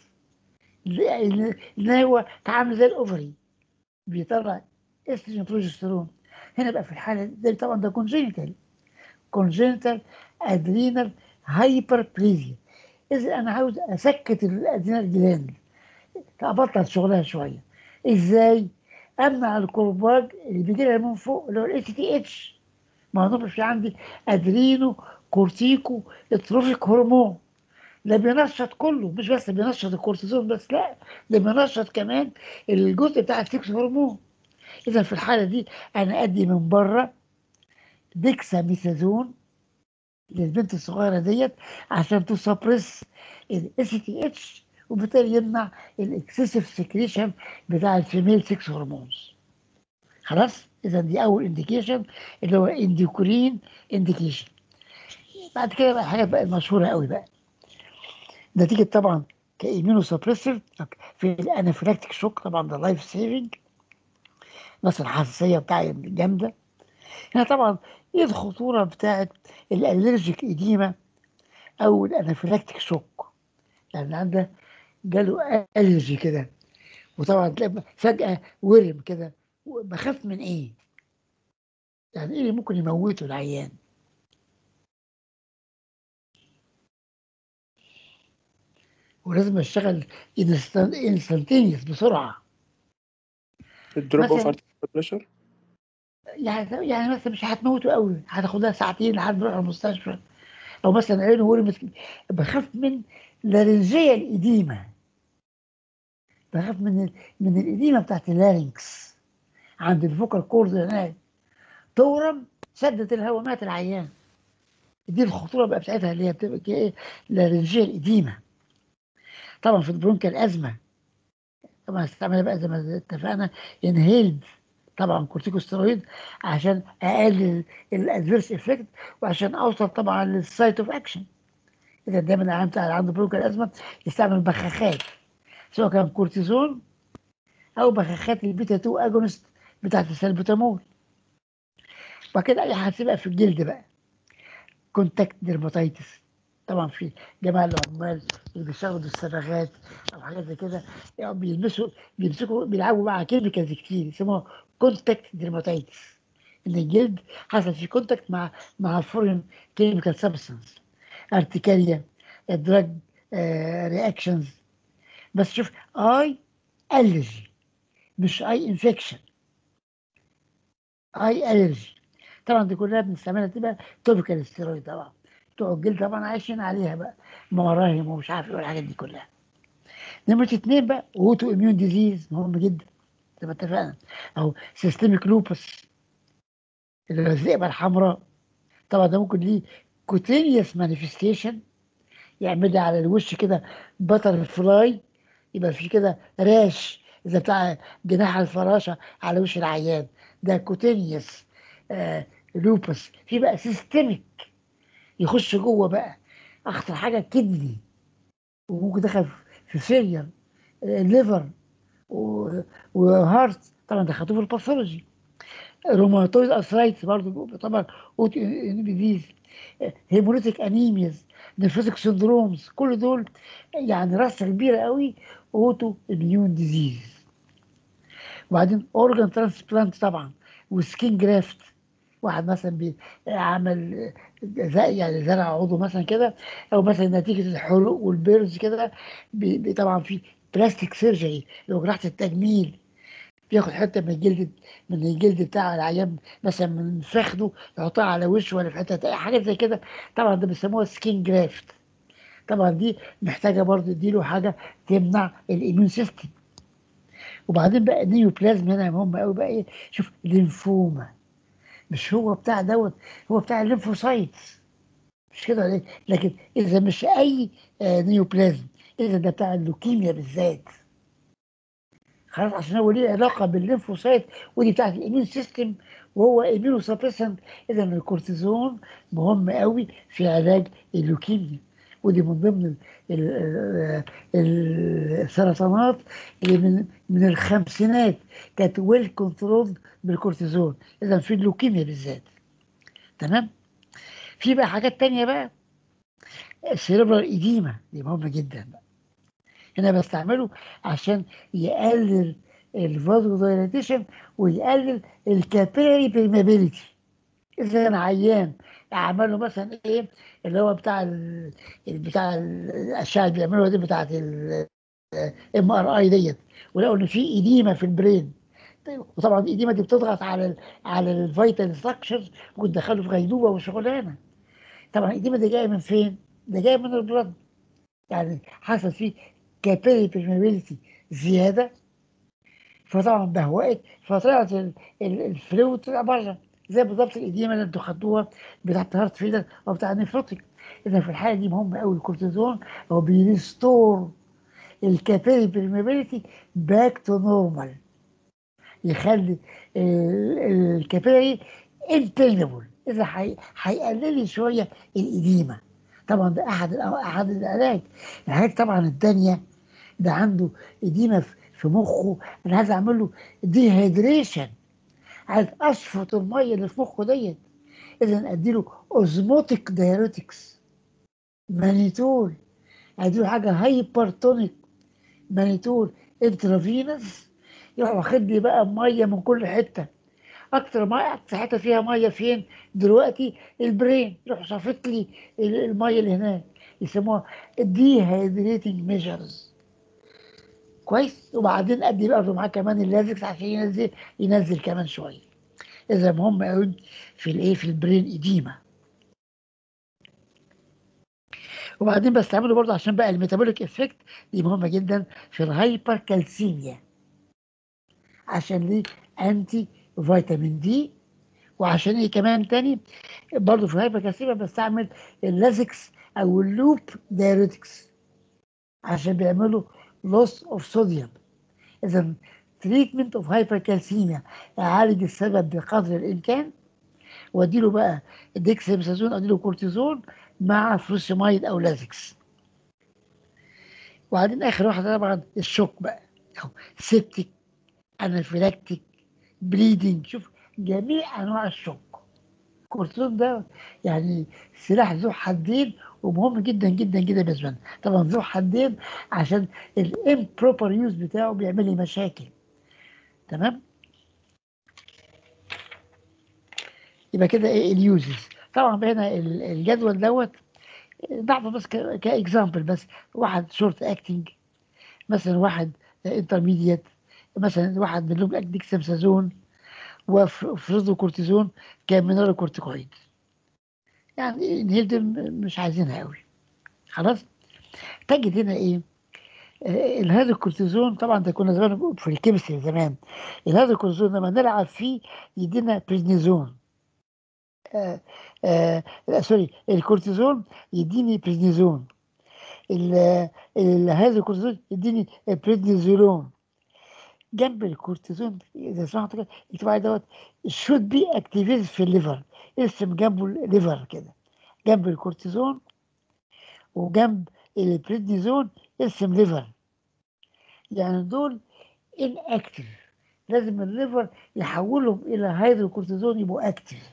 لان لأن هو عامل زي الاوفري بيطلع استروجين بروجستيرون هنا بقى في الحاله دي طبعا ده كونجينيتال كونجينيتال ادرينال هايبربليزيا اذا انا عاوز اسكت الادرينال جلاند ابطل شغلها شويه ازاي امنع الكرباج اللي بيجي لها من فوق اللي هو الاي تي اتش ما هو في عندي ادرينو كورتيكو اتروفيك هرمون ده بينشط كله مش بس بينشط الكورتيزون بس لا ده بينشط كمان الجزء بتاع السكس هرمون اذا في الحاله دي انا ادي من بره ديكساميثازون للبنت الصغيره ديت عشان تسبرس الاس تي اتش وبالتالي يمنع الاكسسيف سكريشن بتاع الفيميل سكس هرمونز خلاص اذا دي اول انديكيشن اللي هو انديكورين انديكيشن بعد كده بقى حاجه بقى المشهوره قوي بقى نتيجه طبعا كايمينو سبريسيف في الانافيلاكتيك شوك طبعا ده لايف سيفنج مثلا الحساسيه بتاعي جامده هنا طبعا ايه الخطوره بتاعت الالرجيك ايديما او الانافيلاكتيك شوك يعني عنده جاله الرجي كده وطبعا تلاقي فجاه ورم كده بخاف من ايه يعني ايه اللي ممكن يموته العيان ولازم اشتغل انستنتينيوس بسرعه الدروب اوف مثلا ارتيكل بريشر يعني يعني مثلا مش هتموته قوي هتاخد لها ساعتين لحد ما يروح المستشفى او مثلا عينه ورمت بخاف من لارنجيا الإديمة بخاف من ال- من الإديمة بتاعت اللارنكس عند الفوكال كورد هناك تورم سدت الهواء مات العيان دي الخطوره بقى بتاعتها اللي هي بتبقى كده ايه لارنجيه الإديمة طبعا في البرونكيال أزمة طبعا استعملها بقى زي ما اتفقنا انهيلد طبعا كورتيكوستيرويد عشان اقلل الادفيرس افكت وعشان اوصل طبعا للسايت اوف اكشن اذا دايما العيان بتاع اللي عنده برونكيال ازمه يستعمل بخاخات سواء كان كورتيزون او بخاخات البيتا 2 اجونست بتاعت السلبوتامول وبعد كده اي حاجه بقى في الجلد بقى كونتاكت ديرماتيتس طبعا في جماعه العمال اللي بيشتغلوا بالصبغات او حاجات زي كده يعني بيلمسوا بيمسكوا بيلعبوا مع كيميكالز كتير يسموها كونتاكت ديرماتيتس ان الجلد حصل فيه كونتاكت مع مع فورين كيميكال سبستانس ارتكاريا دراج رياكشنز بس شوف اي الرجي مش اي انفكشن اي الرجي طبعا دي كلها بنستعملها تبقى توبيكال ستيرويد طبعا بتوع الجلد طبعا عايشين عليها بقى مراهم ومش عارف ايه والحاجات دي كلها نمرة اتنين بقى اوتو اميون ديزيز مهم جدا زي ما اتفقنا او سيستميك لوبس اللي هو الذئبه الحمراء طبعا ده ممكن ليه كوتينيوس مانيفستيشن يعمل لي على الوش كده بتر فلاي يبقى في كده راش زي بتاع جناح الفراشه على وش العيان ده كوتينيوس آه لوبس في بقى سيستميك يخش جوه بقى اخطر حاجه الكدني وممكن دخل في فيلير ليفر وهارت طبعا ده خدوه في الباثولوجي روماتويد ارثرايتس برضه طبعا اوتو ديزيز هيموريتيك انيميز نفروتيك سندرومز كل دول يعني راسه كبيره قوي اوتو اميون ديزيز وبعدين اورجان ترانسبلانت طبعا وسكين جرافت واحد مثلا بيعمل زي يعني زرع عضو مثلا كده او مثلا نتيجه الحروق والبيرز كده بي- بي- طبعا في بلاستيك سيرجري اللي هو جراحه التجميل بياخد حته من الجلد من الجلد بتاع العيان مثلا من فخده يحطها على وشه ولا في حته حاجات زي كده طبعا ده بيسموها سكين جرافت طبعا دي محتاجه برضه اديله حاجه تمنع الاميون سيستم وبعدين بقى النيوبلازم هنا مهم قوي بقى ايه شوف لينفوما مش هو بتاع دوت هو بتاع الليمفوسايتس مش كده ولا ايه لكن اذا مش اي آه نيوبلازم اذا ده بتاع اللوكيميا بالذات خلاص عشان هو ليه علاقه بالليمفوسايت ودي بتاعت الاميون سيستم وهو اميونو سبريسنت اذا الكورتيزون مهم قوي في علاج اللوكيميا ودي من ضمن ال- ال- ال- السرطانات اللي من من الخمسينات كانت ويل كنترولد بالكورتيزون اذا في اللوكيميا بالذات تمام في بقى حاجات تانية بقى السيربرال ايديما دي مهمه جدا بقى هنا بستعمله عشان يقلل الفازو دايلاتيشن ويقلل الكابيلاري بريمابيليتي اذا انا عيان اعمل له مثلا ايه اللي هو بتاع ال... بتاع الاشعه اللي بيعملوها دي بتاعت الام ار اي ديت ولقوا ان في ايديما في البرين وطبعا الايديما دي بتضغط على ال على الفيتال ستراكشرز ممكن تدخله في غيبوبه وشغلانه طبعا الايديما دي جايه من فين؟ ده جايه من البلد يعني حصل فيه كابيلي برميبيليتي زياده فطبعا بهوقت فطلعت ال- ال- الفلويد طلع بره زي بالظبط الاديمه اللي انتوا خدوها بتاعت هارت فيلر او بتاع النفروتيك اذا في الحاله دي مهم قوي الكورتيزون هو بيريستور الكابيلي برميبيليتي باك تو نورمال يخلي الكابيلاري امبينبل اذا هي- هيقلل لي شويه الاديمه طبعا ده احد الأ- احد العلاج العلاج طبعا الثانيه ده عنده اديمه في- في مخه انا عايز اعمل له ديهيدريشن عايز اشفط الميه اللي في مخه ديت اذا اديله اوزموتيك دايوريتكس مانيتول اديله حاجه هايبرتونيك مانيتول انترافينس يروح واخد لي بقى ميه من كل حته اكتر ميه اكتر حته فيها ميه فين دلوقتي البرين يروح صافت لي ال- الميه اللي هناك يسموها دي هيدريتنج ميجرز كويس وبعدين ادي برضه معاه كمان اللازكس عشان ينزل ينزل كمان شويه اذا مهم قوي في الايه في البرين اديما وبعدين بستعمله برضه عشان بقى الميتابوليك افكت دي مهمه جدا في الهايبر كالسيميا عشان ليه انتي فيتامين دي وعشان ايه كمان تاني برضه في الهايبر كالسيميا بستعمل اللازكس او اللوب دايريتكس عشان بيعملوا لوس اوف صوديوم اذا تريتمنت اوف هايبر كالسيميا اعالج السبب بقدر الامكان واديله بقى ديكساميثازون اديله كورتيزون مع فلوسيمايد او لازكس وبعدين اخر واحده طبعا الشوك بقى أو سيبتك انافيلاكتيك بليدنج شوف جميع انواع الشوك الكورتيزون ده يعني سلاح ذو حدين ومهم جدا جدا جدا بالنسبه لنا طبعا ذو حدين عشان الامبروبر يوز بتاعه بيعمل لي مشاكل تمام يبقى كده ايه اليوزز طبعا هنا ال- الجدول دوت ضعفه بس كاكزامبل بس واحد شورت اكتنج مثلا واحد انترميديت مثلا واحد باللوب ديكسامسازون وفريزو كورتيزون كمينرال كورتيكويد يعني الهيلد مش عايزينها قوي خلاص تجد هنا ايه آه، الهيد الكورتيزون طبعا ده كنا زمان في الكيمستري زمان الهيد الكورتيزون لما نلعب فيه يدينا بريدنيزون آه آه لا سوري الكورتيزون يديني بريدنيزون ال- ال- هذا الكورتيزون يديني بريدنيزولون جنب الكورتيزون اذا سمحت كده اكتب عليه دوت should be activated في الليفر ارسم جنبه الليفر كده جنب الكورتيزون وجنب البريدنيزون ارسم ليفر يعني دول inactive لازم الليفر يحولهم الى هيدروكورتيزون يبقوا اكتف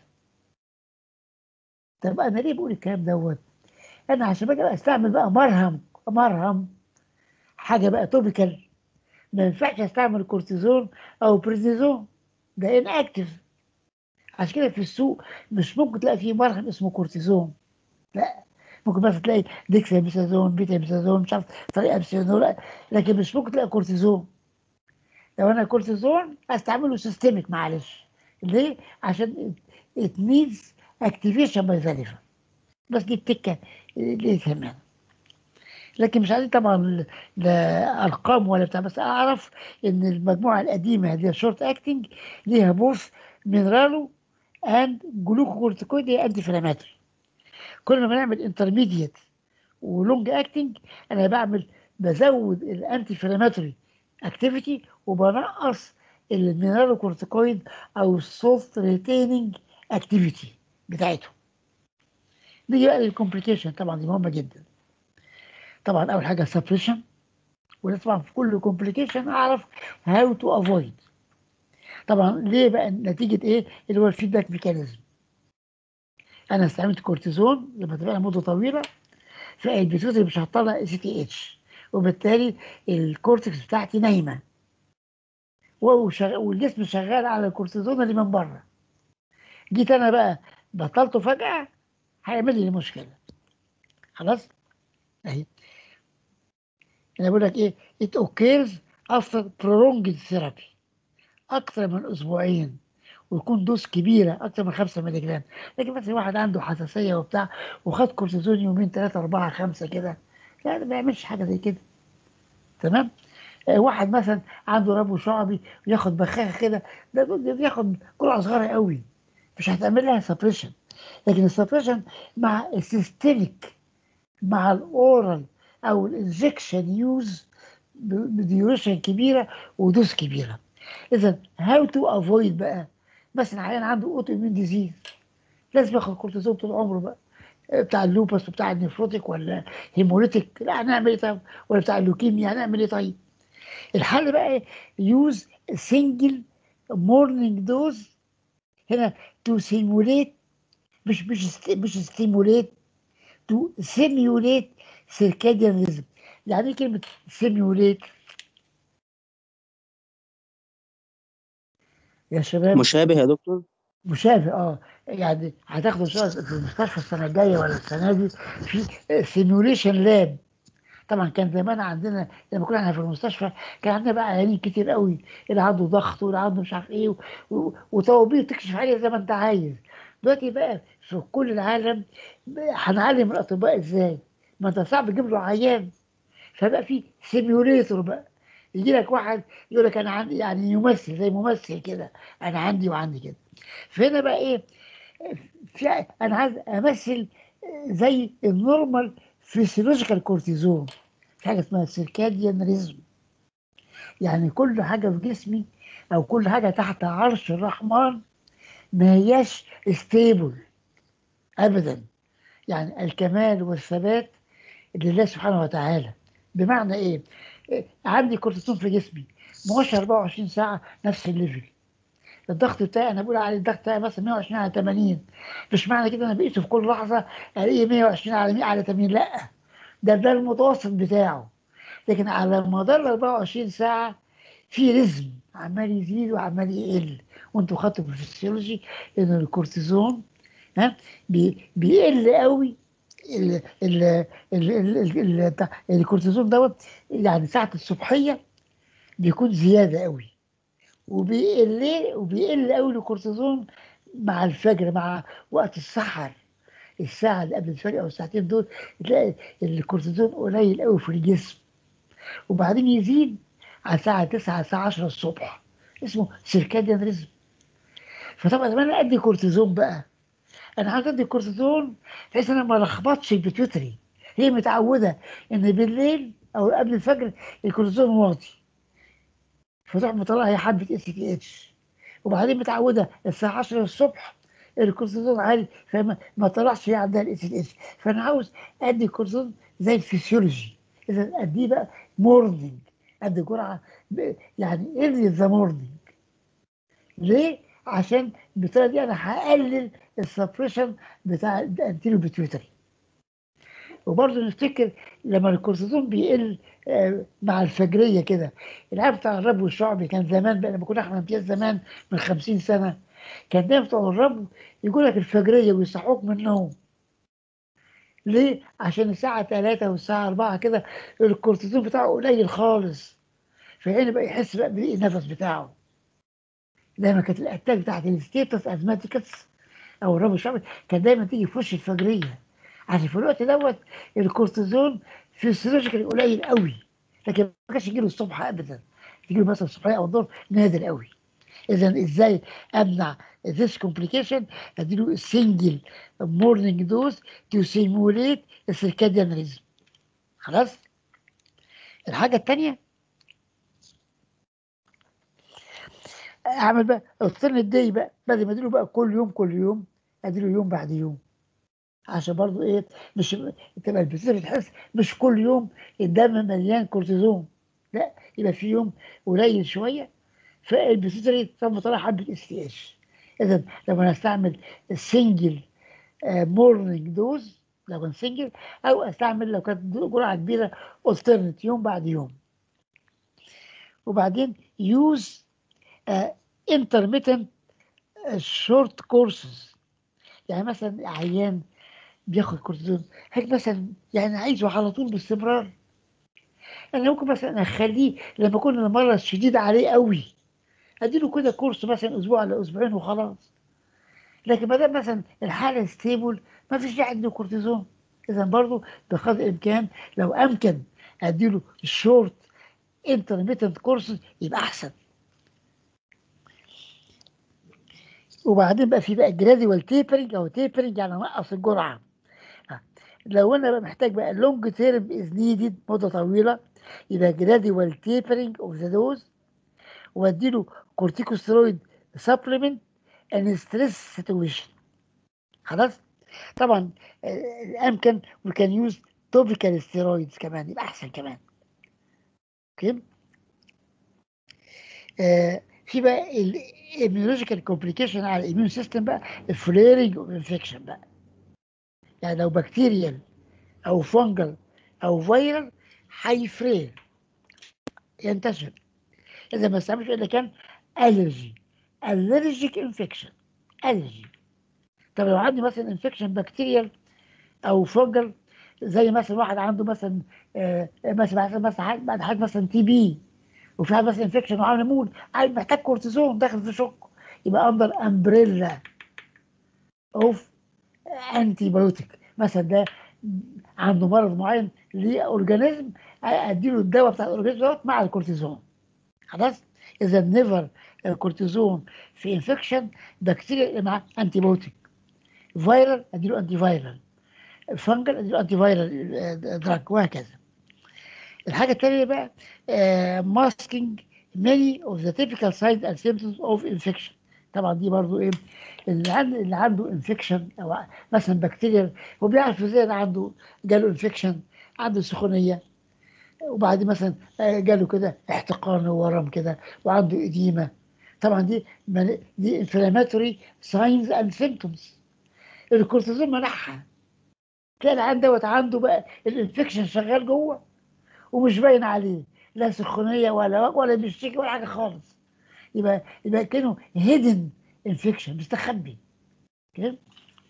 طب انا ليه بقول الكلام دوت انا عشان باجي استعمل بقى مرهم مرهم حاجه بقى توبيكال ما ينفعش استعمل كورتيزون او بريدنيزون ده اناكتف عشان كده في السوق مش ممكن تلاقي فيه مرهم اسمه كورتيزون لا ممكن بس تلاقي ديكساميثازون بيتاميثازون مش عارف طريقه بسيونول لكن مش ممكن تلاقي كورتيزون لو انا كورتيزون هستعمله سيستميك معلش ليه؟ عشان it needs activation by the liver بس دي التكه اللي يفهمها لكن مش عايزين طبعا لا ارقام ولا بتاع بس اعرف ان المجموعه القديمه دي شورت اكتنج ليها بوث مينرالو اند جلوكوكورتيكويد هي انتي فلاماتوري كل ما نعمل انترميديت ولونج اكتنج انا بعمل بزود الانتي فلاماتوري اكتيفيتي وبنقص المينرالو كورتيكويد او السولت ريتيننج اكتيفيتي بتاعته نيجي بقى للكومبليكيشن طبعا دي مهمه جدا طبعا اول حاجه سبريشن وده طبعا في كل كومبليكيشن اعرف هاو تو افويد طبعا ليه بقى نتيجه ايه اللي هو الفيدباك ميكانيزم انا استعملت كورتيزون لما تبقى مده طويله فالبيتوتري مش هتطلع سي تي اتش وبالتالي الكورتكس بتاعتي نايمه وشغ- والجسم شغال على الكورتيزون اللي من بره جيت انا بقى بطلته فجاه هيعمل لي مشكله خلاص اهي انا بقول لك ايه it occurs after prolonged therapy اكثر من اسبوعين ويكون دوز كبيره اكثر من 5 مللي جرام لكن مثلا واحد عنده حساسيه وبتاع وخد كورتيزون يومين ثلاثه اربعه خمسه كده لا ما يعملش حاجه زي كده تمام آه، واحد مثلا عنده ربو شعبي وياخد بخاخه كده ده ده بياخد جرعه صغيره قوي مش هتعمل لها سبريشن لكن السبريشن مع السيستميك مع الاورال او الانجكشن يوز بديوريشن كبيره ودوز كبيره اذا هاو تو افويد بقى مثلا عيان عنده اوتو اميون ديزيز لازم ياخد كورتيزون طول عمره بقى بتاع اللوبس وبتاع النفروتيك ولا هيموليتيك لا هنعمل ايه طيب ولا بتاع اللوكيميا هنعمل ايه طيب الحل بقى يوز سنجل مورنينج دوز هنا تو سيموليت مش مش ست- مش ستيموليت تو سيميوليت سيركاديان ريزم يعني ايه كلمه سيميوليت يا شباب مشابه يا دكتور مشابه اه يعني هتاخدوا شغل في المستشفى السنه الجايه ولا السنه دي في سيميوليشن لاب طبعا كان زمان عندنا لما كنا احنا في المستشفى كان عندنا بقى عيانين كتير قوي اللي عنده ضغط واللي عنده مش عارف ايه و- و- وطوابير تكشف عليه زي ما انت عايز دلوقتي بقى في كل العالم بقى هنعلم الاطباء ازاي ما انت صعب تجيب له عيان فبقى في سيميوليتور بقى يجي لك واحد يقول لك انا عندي يعني يمثل زي ممثل كده انا عندي وعندي كده فهنا بقى ايه في انا عايز امثل زي النورمال فيسيولوجيكال كورتيزون في حاجه اسمها سيركاديان ريزم يعني كل حاجه في جسمي او كل حاجه تحت عرش الرحمن ما هياش ستيبل ابدا يعني الكمال والثبات لله سبحانه وتعالى بمعنى ايه؟ إيه، عندي كورتيزون في جسمي ما هوش 24 ساعه نفس الليفل الضغط بتاعي انا بقول عليه الضغط بتاعي مثلا 120 على 80 مش معنى كده انا بقيته في كل لحظه الاقيه 120 على 100 على 80 لا ده ده المتوسط بتاعه لكن على مدار 24 ساعه في رزم عمال يزيد وعمال يقل وانتوا خدتوا في الفسيولوجي ان الكورتيزون ها بي- بيقل قوي ال ال ال ال ال ال بتاع- الكورتيزون دوت يعني ساعه الصبحيه بيكون زياده قوي وبيقل وبيقل قوي الكورتيزون مع الفجر مع وقت السحر الساعة اللي قبل الفجر أو الساعتين دول تلاقي الكورتيزون قليل قوي في الجسم وبعدين يزيد على الساعة 9 الساعة 10 الصبح اسمه سيركاديان ريزم فطبعا لما انا ادي كورتيزون بقى انا عايز ادي كورتيزون بحيث انا ما لخبطش البيتيوتري هي متعوده ان بالليل او قبل الفجر الكورتيزون واطي فتروح مطلعها هي حبه اس تي اتش وبعدين متعوده الساعه 10 الصبح الكورتيزون عالي فما ما طلعش هي عندها الاس تي اتش فانا عاوز ادي الكورتيزون زي الفسيولوجي اذا اديه بقى مورنينج ادي جرعه ب- يعني ايرلي ذا مورنينج ليه؟ عشان بالطريقه دي انا هقلل السبريشن بتاع الانتيريو بيتيوتري وبرضه نفتكر لما الكورتيزون بيقل آه، مع الفجريه كده العيال بتاع الربو الشعبي كان زمان بقى لما كنا احنا امتياز زمان من 50 سنه كان دايما بتوع الربو يقول لك الفجريه ويصحوك من النوم ليه؟ عشان الساعة 3 والساعة 4 كده الكورتيزون بتاعه قليل خالص فهنا بقى يحس بقى بضيق النفس بتاعه دايما كانت الاتاك بتاعت الستيتس ازماتيكس او الربو الشعبي كانت دايما تيجي في وش الفجريه عشان في الوقت دوت الكورتيزون فيسيولوجيكالي قليل قوي لكن ما كانش يجيله الصبح ابدا يجيله مثلا الصبحيه او الظهر نادر قوي اذا ازاي امنع this complication اديله سنجل مورنينج دوز تو سيموليت السيركاديان ريزم خلاص الحاجه الثانيه اعمل بقى الطن الدي بقى بدل ما اديله بقى كل يوم كل يوم اديله يوم بعد يوم عشان برضو ايه مش تبقى البيتيوتري تحس مش كل يوم الدم مليان كورتيزون لا يبقى في يوم قليل شويه فالبيتيوتري طب طلع حبه اس تي اتش اذا لو انا استعمل السنجل مورنينج دوز لو كان سنجل او استعمل لو كانت جرعه كبيره الترنت يوم بعد يوم وبعدين يوز انترميتنت شورت كورسز يعني مثلا عيان بياخد كورتيزون هل مثلا يعني عايزه على طول باستمرار انا ممكن مثلا اخليه لما يكون المرض شديد عليه قوي اديله كده كورس مثلا اسبوع ولا اسبوعين وخلاص لكن ما دام مثلا الحاله ستيبل ما فيش داعي عنده كورتيزون اذا برضه بقدر الامكان لو امكن اديله الشورت انترميتنت كورسز يبقى احسن وبعدين بقى في بقى جراديوال تيبرنج او تيبرنج يعني نقص الجرعه لو انا بقى محتاج بقى لونج تيرم از نيدد مده طويله يبقى جراديوال تيبرنج اوف ذا دوز واديله كورتيكوستيرويد سبلمنت ان ستريس سيتويشن خلاص طبعا آه، الامكن وي كان يوز توبيكال ستيرويدز كمان يبقى احسن كمان اوكي آه في بقى الاميولوجيكال كومبليكيشن على الاميون سيستم بقى الفليرنج اوف انفكشن بقى يعني لو بكتيريال او فونجل او فيرال هيفرير ينتشر اذا ما استعملش الا كان الرجي الرجيك انفكشن الرجي طب لو عندي مثلا انفكشن بكتيريال او فونجل زي مثلا واحد عنده مثلا آه مثلا مثلا مثلا حاجة- بعد حاجه مثلا تي بي وفي حاجه مثلا انفكشن وعامل مول عايز- محتاج كورتيزون داخل في شوك يبقى اندر امبريلا اوف انتي بايوتيك مثلا ده عنده مرض معين ليه اورجانيزم اديله الدواء بتاع الاورجانيزم دوت مع الكورتيزون خلاص اذا نيفر الكورتيزون في انفكشن بكتيريا مع انتي بايوتيك فيرال اديله انتي فيرال فانجل اديله انتي فيرال دراج وهكذا الحاجه الثانيه بقى ماسكينج many of the typical signs and symptoms of infection طبعا دي برضو ايه اللي عنده اللي عنده انفكشن او مثلا بكتيريا هو بيعرف ازاي إن عنده جاله انفكشن عنده سخونيه وبعد مثلا آه، جاله كده احتقان وورم كده وعنده اديمه طبعا دي من- دي inflammatory signs and symptoms الكورتيزون منعها تلاقي العيان دوت عنده بقى الانفكشن شغال جوه ومش باين عليه لا سخونيه ولا ولا بيشتكي ولا حاجه خالص يبقى يبقى كانه هيدن انفكشن مستخبي كده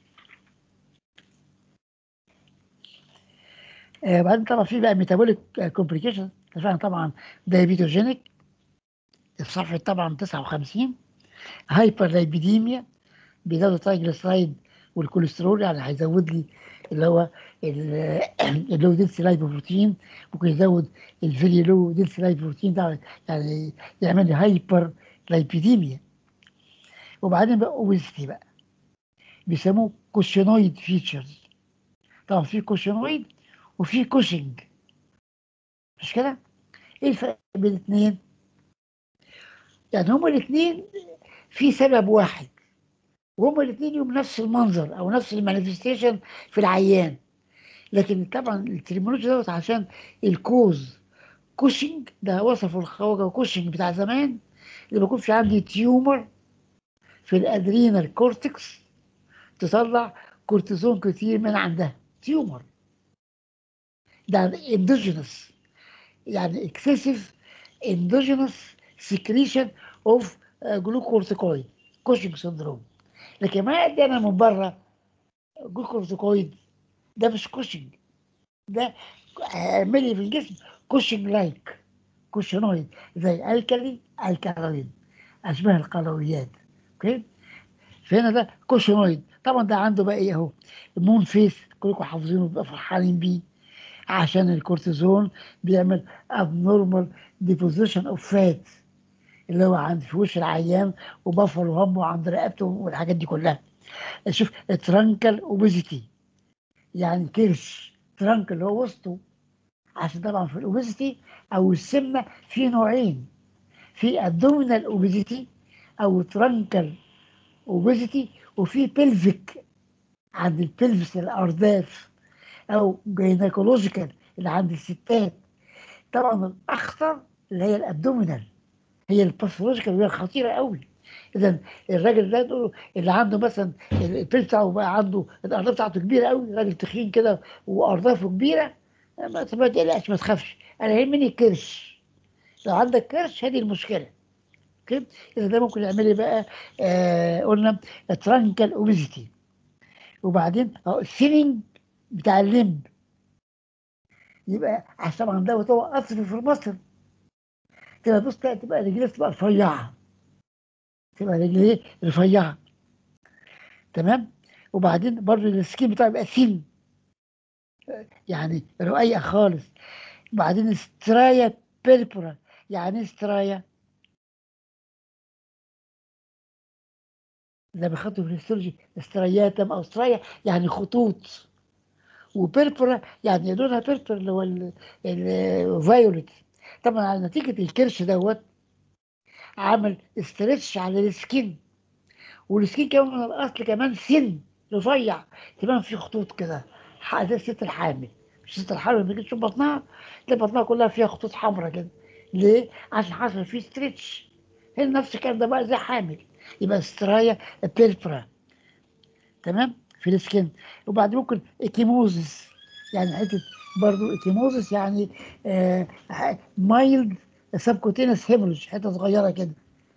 آه بعدين طبعا في بقى ميتابوليك كومبليكيشن اتفقنا طبعا دايبيتوجينيك الصفحه طبعا 59 هايبر لايبيديميا بيزود الترايجليسرايد والكوليسترول يعني هيزود لي اللي هو ال- اللو دنسي لايبوبروتين ممكن يزود الفيري لو دنسي لايبوبروتين ده يعني يعمل لي هايبر لايبيديميا وبعدين بقى اوبيستي بقى بيسموه كوشينويد فيتشرز طبعا في كوشينويد وفي كوشنج مش كده؟ ايه الفرق بين الاثنين؟ يعني هما الاثنين في سبب واحد وهما الاثنين يوم نفس المنظر او نفس المانيفستيشن في العيان لكن طبعا الترمينولوجي دوت عشان الكوز كوشنج ده وصفه الخواجه كوشنج بتاع زمان اللي بيكون في عندي تيومر في الادرينال كورتكس تطلع كورتيزون كتير من عندها تيومر ده اندوجينس يعني اكسسيف اندوجينس سكريشن اوف جلوكورتيكويد كوشنج سندروم لكن ما ادي انا من بره جلوكورتيكويد ده مش كوشنج ده اعمل لي في الجسم كوشنج لايك كوشنويد زي الكالي الكالويد اشباه القلويات اوكي فهنا ده كوشنويد طبعا ده عنده بقى ايه اهو مون فيس كلكم حافظينه بيبقى فرحانين بيه عشان الكورتيزون بيعمل abnormal deposition of fat اللي هو عند في وش العيان وبفر وهمه عند رقبته والحاجات دي كلها شوف ترانكل اوبيزيتي يعني كرش ترانك اللي هو وسطه عشان طبعا في الاوبيزيتي او السمنه في نوعين في ابدومينال اوبيزيتي او ترانكل اوبيزيتي وفي بلفيك عند البلفس الارداف او جينيكولوجيكال اللي عند الستات طبعا الاخطر اللي هي الابدومينال هي الباثولوجيكال وهي الخطيره قوي اذا الراجل ده تقول له اللي عنده مثلا البيل بتاعه بقى عنده الارداف بتاعته كبيره قوي راجل تخين كده واردافه كبيره ما ما تقلقش ما تخافش انا يهمني الكرش لو عندك كرش هذه المشكله اوكي اذا ده ممكن يعمل لي بقى آه قلنا ترانكال اوبيزيتي وبعدين اهو الثيننج بتاع الليمب يبقى عشان طبعا دوت هو اصل في المصل تبقى بص تلاقي تبقى رجليه تبقى رفيعه تبقى رجليه رفيعه تمام وبعدين برضه السكين بتاعه يبقى ثين يعني رقيقه خالص بعدين سترايا بيربرا يعني ايه سترايا زي ما خدوا في الهيستولوجي سترياتم او سترايا يعني خطوط وبيربرا يعني لونها بيربر اللي هو الفايولت طبعا على نتيجه الكرش دوت عمل استرتش على السكين والسكين كمان من الاصل كمان سن رفيع تبان فيه خطوط كده ح- زي الست الحامل مش الست الحامل لما تيجي تشوف بطنها تلاقي بطنها كلها فيها خطوط حمراء كده ليه؟ عشان حصل فيه ستريتش هي نفس الكلام ده بقى زي حامل يبقى سترايا بيربرا تمام في السكين وبعد ممكن اكيموزس يعني حته برضو اكيموزس يعني آه مايلد سبكوتينس هيموريج حته صغيره كده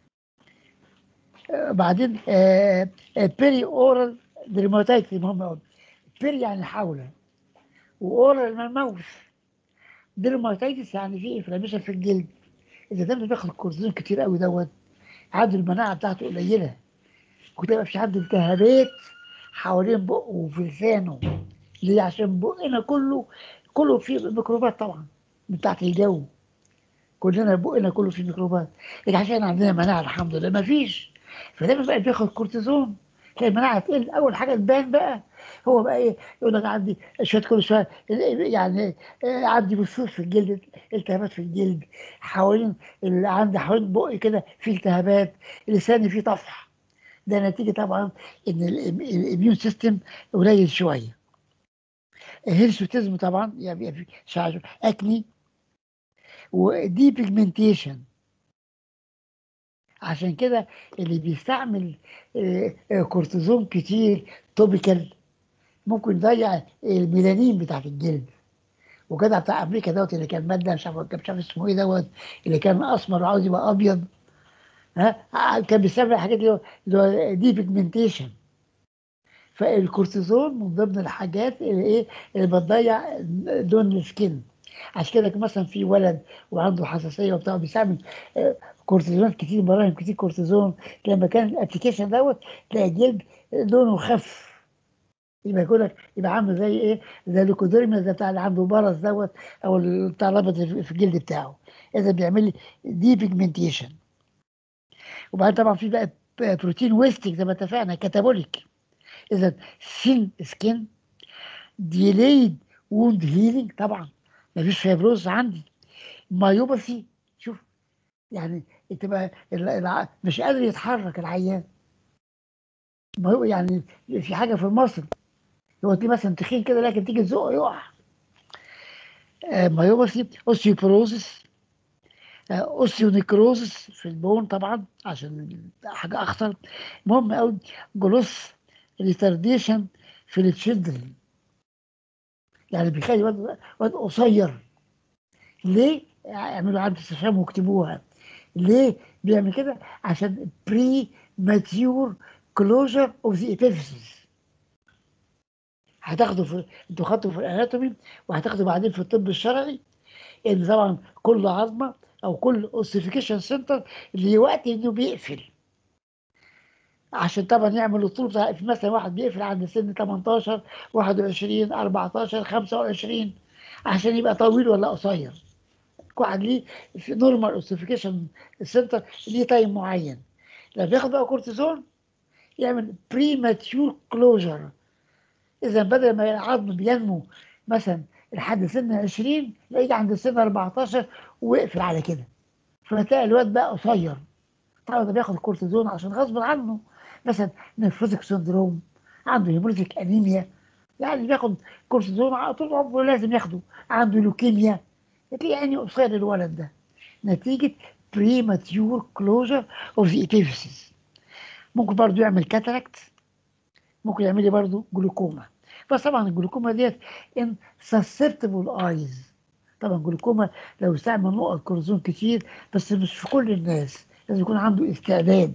آه بعدين آه بيري اورال دريماتايتس مهم قوي بيري يعني حوله واورال من الموت دريماتايتس يعني في انفلاميشن في الجلد اذا ده بياخد كورتيزون كتير قوي دوت عنده المناعه بتاعته قليله كنت يبقى في عنده التهابات حوالين بقه وفي لسانه ليه عشان بقنا كله كله فيه ميكروبات طبعا بتاعت الجو كلنا بقنا كله فيه ميكروبات لكن عشان عندنا مناعه الحمد لله ما فيش فده بقى بياخد كورتيزون تلاقي المناعه تقل اول حاجه تبان بقى هو بقى ايه يقول لك عندي شويه كل شويه يعني آه، عندي بثوث في الجلد التهابات في الجلد حوالين اللي عندي حوالين بقي كده في التهابات لساني فيه طفح ده نتيجه طبعا ان الاميون سيستم قليل شويه الهيرسوتيزم طبعا يعني في شعر اكني ودي بيجمنتيشن عشان كده اللي بيستعمل آه، آه، كورتيزون كتير توبيكال ممكن يضيع الميلانين بتاعت الجلد وجدع بتاع امريكا دوت اللي كان ماده مش عارف مش عارف اسمه ايه دوت اللي كان اسمر وعاوز يبقى ابيض ها كان بيستعمل الحاجات اللي هو اللي هو دي بيجمنتيشن فالكورتيزون من ضمن الحاجات اللي ايه اللي بتضيع لون السكين عشان كده مثلا في ولد وعنده حساسيه وبتاع بيستعمل آه، كورتيزون كتير براهم كتير كورتيزون لما كان الابلكيشن دوت تلاقي الجلد لونه خف يبقى يقول لك يبقى عامل زي ايه زي الليكوديرميا زي بتاع اللي عنده برص دوت او اللي بتاع ربط في في الجلد بتاعه اذا بيعمل لي دي بيجمنتيشن وبعدين طبعا في بقى بروتين ويستنج زي ما اتفقنا كاتابوليك اذا سين سكين ديليد ووند هيلينج طبعا مفيش فيبروز عندي مايوباثي شوف يعني تبقى ال- الع- مش قادر يتحرك العيان ما هو يعني في حاجه في المصل هو تلاقيه مثلا تخين كده لكن تيجي تزقه يقع آه، مايوباثي اوستيوبروزس اوستيونيكروزس في البون طبعا عشان حاجه اخطر مهم قوي جلوس ريتارديشن في التشيلدرن يعني بيخلي واد واد قصير ليه؟ اعملوا عدد استفهام واكتبوها ليه بيعمل كده؟ عشان بري ماتيور كلوجر اوف ذا epiphysis هتاخده في انتوا خدتوا في الاناتومي وهتاخدوا بعدين في الطب الشرعي ان طبعا كل عظمه او كل اوسيفيكيشن سنتر ليه وقت انه بيقفل عشان طبعا يعمل الطول بتاع في مثلا واحد بيقفل عند سن 18 21 14 25 عشان يبقى طويل ولا قصير كل واحد ليه في نورمال اوسيفيكيشن سنتر ليه تايم معين لما بياخد بقى كورتيزون يعمل بري ماتيور كلوجر اذا بدل ما العظم بينمو مثلا لحد سن 20 يجي عند سن 14 ويقفل على كده فتلاقي الواد بقى قصير طبعا ده بياخد كورتيزون عشان غصب عنه مثلا نفروتك سندروم عنده هيموليتيك انيميا يعني بياخد كورتيزون على طول عمره لازم ياخده عنده لوكيميا تلاقي يعني قصير الولد ده نتيجة premature closure of the epiphysis ممكن برضو يعمل كاتاراكت ممكن يعمل لي برضو جلوكوما بس طبعا الجلوكوما ديت ان susceptible eyes طبعا الجلوكوما لو استعمل نقط كورتيزون كتير بس مش في كل الناس لازم يكون عنده استعداد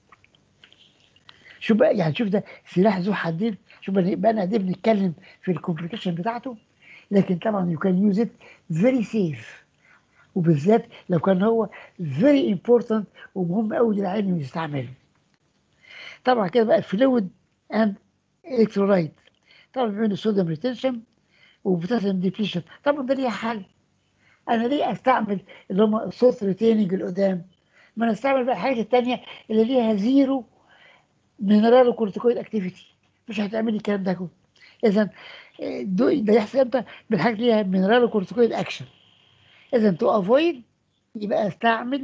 شوف بقى يعني شوف ده سلاح ذو حدين شوف بقى بقى قاعدين بنتكلم في الكومبليكيشن بتاعته لكن طبعا يو كان يوز ات فيري سيف وبالذات لو كان هو فيري امبورتنت ومهم قوي للعلم يستعمله طبعا كده بقى فلويد اند الكترولايت طبعا بيعملوا صوديوم ريتنشن وبوتاسيوم ديبليشن طبعا ده ليه حل انا ليه استعمل اللي هم الصوت ريتيننج القدام ما انا استعمل بقى الحاجات التانية اللي ليها زيرو مينرال كورتيكويد اكتيفيتي مش هتعمل لي الكلام ده كله اذا ده ده يحصل امتى بالحاجات اللي ليها مينرال كورتيكويد اكشن اذا تو افويد يبقى استعمل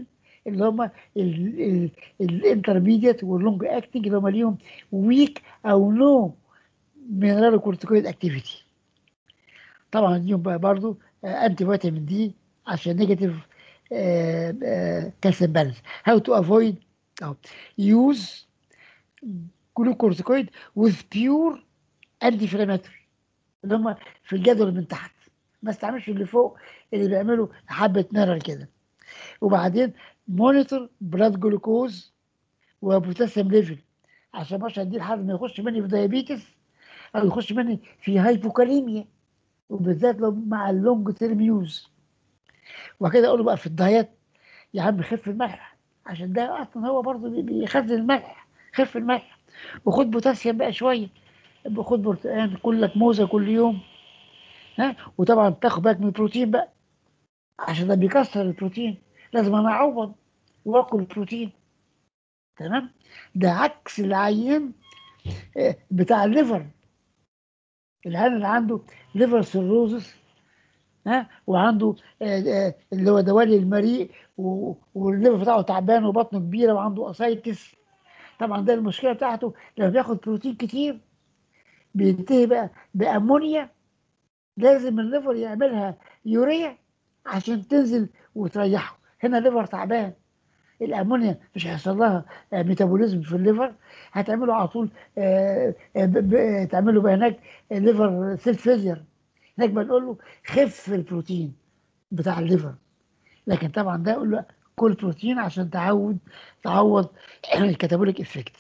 اللي هم الانترميديت واللونج اكتنج اللي هم ليهم ويك او نو مينرال كورتيكويد اكتيفيتي طبعا ليهم بقى برضه انتي فيتامين دي عشان نيجاتيف كالسيوم بالانس هاو تو افويد او يوز جلوكورتيكويد with pure انتي inflammatory اللي هم في الجدول من تحت ما استعملش اللي فوق اللي بيعملوا حبه نرر كده وبعدين مونيتور بلاد جلوكوز وبوتاسيوم ليفل عشان مش هدي لحد ما يخش مني في دايابيتس او يخش مني في هايبوكاليميا وبالذات لو مع اللونج تيرم يوز وكده اقول له بقى في الدايت يا عم خف الملح عشان ده اصلا هو برضه بي- بيخزن الملح خف الملح وخد بوتاسيوم بقى شويه يبقى خد برتقال كل لك موزه كل يوم ها وطبعا تاخد بالك من البروتين بقى عشان ده بيكسر البروتين لازم انا اعوض واكل البروتين تمام ده عكس العيان آه، بتاع الليفر العيان اللي عنده ليفر سيروزس ها وعنده آه، آه، اللي هو دوالي المريء و- والليفر بتاعه تعبان وبطنه كبيره وعنده اسايتس طبعا ده المشكله بتاعته لما بياخد بروتين كتير بينتهي بقى بامونيا لازم الليفر يعملها يوريا عشان تنزل وتريحه هنا الليفر تعبان الامونيا مش هيحصل لها آه، ميتابوليزم في الليفر هتعمله على طول آه، آه، ب- ب- تعمله بقى هناك الليفر سيل فيلير هناك بنقول له خف البروتين بتاع الليفر لكن طبعا ده يقول له كل بروتين عشان تعود تعوض الكاتابوليك افكت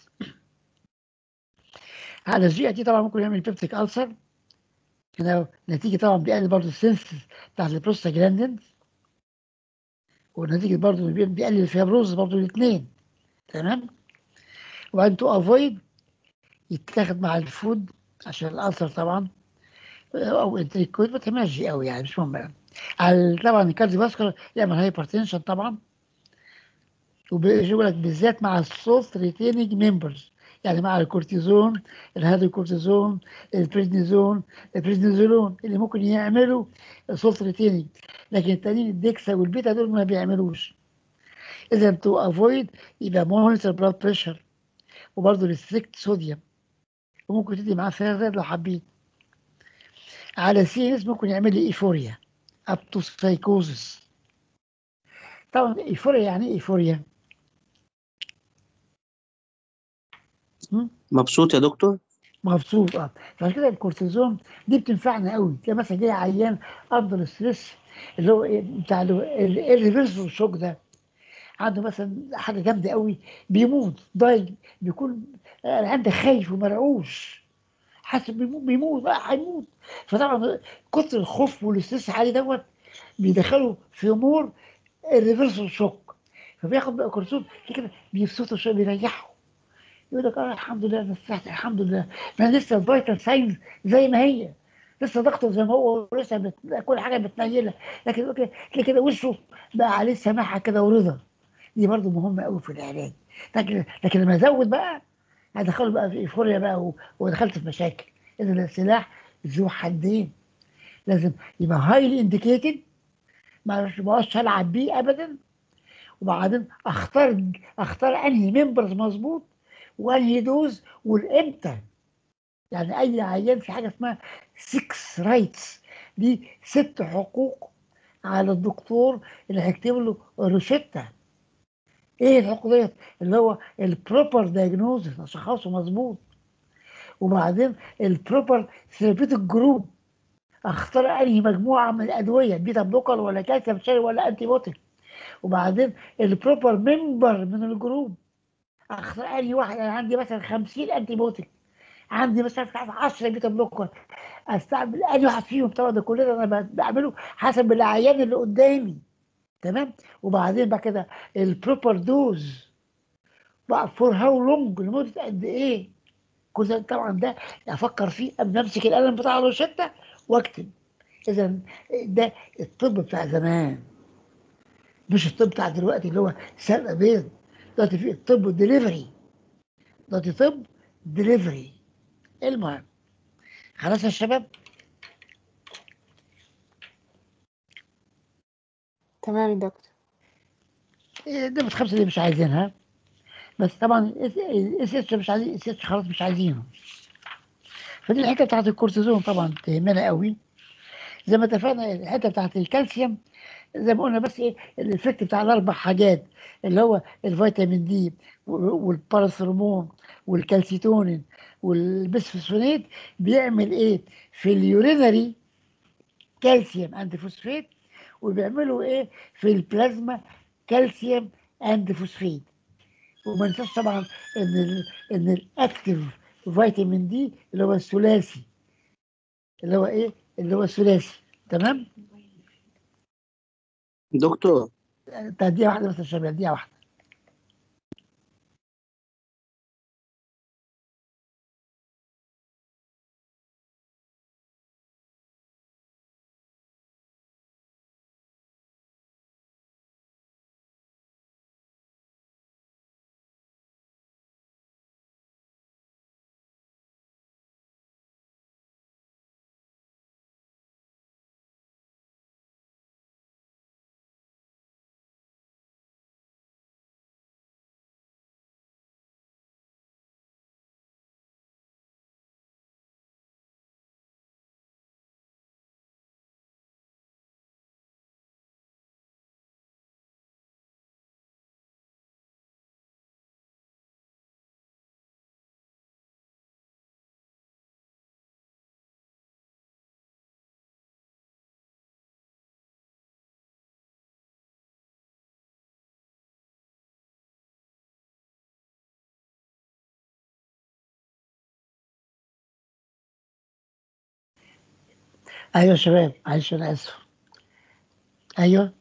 على الجي دي طبعا ممكن يعمل بيبتيك ألسر هنا نتيجة طبعا بيقلل برضه السنس بتاعت البروستاجلاندينز ونتيجة برضه إنه بيقلل الفيبروز برضه الاثنين تمام وبعدين تو افويد يتاخد مع الفود عشان الألسر طبعا او انتريكويد ما تمشي قوي يعني مش مهم يعني. على طبعا الكارديو فاسكولار يعمل هايبرتنشن طبعا وبيقول لك بالذات مع السولت ريتيننج ممبرز يعني مع الكورتيزون الهيدروكورتيزون البريدنيزون البريدنيزولون اللي ممكن يعملوا سولت ريتيننج لكن التانيين الدكسا والبيتا دول ما بيعملوش اذا تو افويد يبقى مونيتور بلاد بريشر وبرضه ريستريكت صوديوم وممكن تدي معاه فيرزر لو حابين على سي اس ممكن يعمل لي ايفوريا اب تو سايكوزس طبعا ايفوريا يعني ايه ايفوريا هم؟ مبسوط يا دكتور مبسوط اه فعشان كده الكورتيزون دي بتنفعنا قوي تلاقي مثلا جاي عيان اندر ستريس اللي هو إيه بتاع الريفرسال شوك ده عنده مثلا حاجه جامده قوي بيموت ضايق بيكون آه، عنده خايف ومرعوش حاسس بيموت بيموت بقى هيموت فطبعا كتر الخوف والاسترس عليه دوت بيدخله في امور الريفرسال شوك فبياخد بقى كورتيزون كده بيبسطه شويه بيريحه يقول لك اه الحمد لله انا ارتحت الحمد لله ما أنا لسه الفيتال ساينز زي ما هي لسه ضغطه زي ما هو ولسه بت... كل حاجه متنيله لكن يقول كده تلاقي كده وشه بقى عليه سماحه كده ورضا دي برضو مهمه قوي في العلاج لكن لكن لما ازود بقى هدخله بقى في ايفوريا بقى و... ودخلت في مشاكل اذا السلاح ذو حدين لازم يبقى هايلي انديكيتد ما بقاش العب بيه ابدا وبعدين اختار اختار انهي ممبرز مظبوط وانهي دوز والامتى يعني اي عيان في حاجه اسمها 6 رايتس دي ست حقوق على الدكتور اللي هيكتب له روشته ايه الحقوق ديت اللي هو البروبر دايجنوزس اشخاصه مظبوط وبعدين البروبر ثيرابيوتيك جروب اختار انهي مجموعه من الادويه بيتا بلوكر ولا كالسيوم شاي ولا انتي بوتيك وبعدين البروبر ممبر من الجروب اختار انهي واحد انا عندي مثلا 50 انتي بوتيك عندي مثلا مش عارف 10 بيتا بلوكر استعمل انهي واحد فيهم طبعا ده كل ده انا بعمله حسب العيان اللي قدامي تمام وبعدين بقى كده البروبر دوز بقى فور هاو لونج لمده قد ايه كل ده طبعا ده افكر فيه قبل ما امسك القلم بتاع الروشته واكتب اذا ده الطب بتاع زمان مش الطب بتاع دلوقتي اللي هو سلق بيض دلوقتي في الطب ديليفري دلوقتي طب ديليفري المهم خلاص يا شباب تمام يا دكتور إيه، ده خمسة دي مش عايزينها بس طبعا اس اتش مش عايزين اس اتش خلاص مش عايزينه فدي الحته بتاعت الكورتيزون طبعا تهمنا قوي زي ما اتفقنا الحته بتاعت الكالسيوم زي ما قلنا بس ايه الافكت بتاع الاربع حاجات اللي هو الفيتامين دي والباراثرمون والكالسيتونين والبسفوسفونات بيعمل ايه في اليورينري كالسيوم اند فوسفات وبيعملوا ايه في البلازما كالسيوم اند فوسفات وما ننساش طبعا ان ال ان الاكتف فيتامين دي اللي هو الثلاثي اللي هو ايه اللي هو الثلاثي تمام دكتور دقيقة واحدة بس يا شباب دقيقة واحدة ايوه يا شباب معلش انا اسف ايوه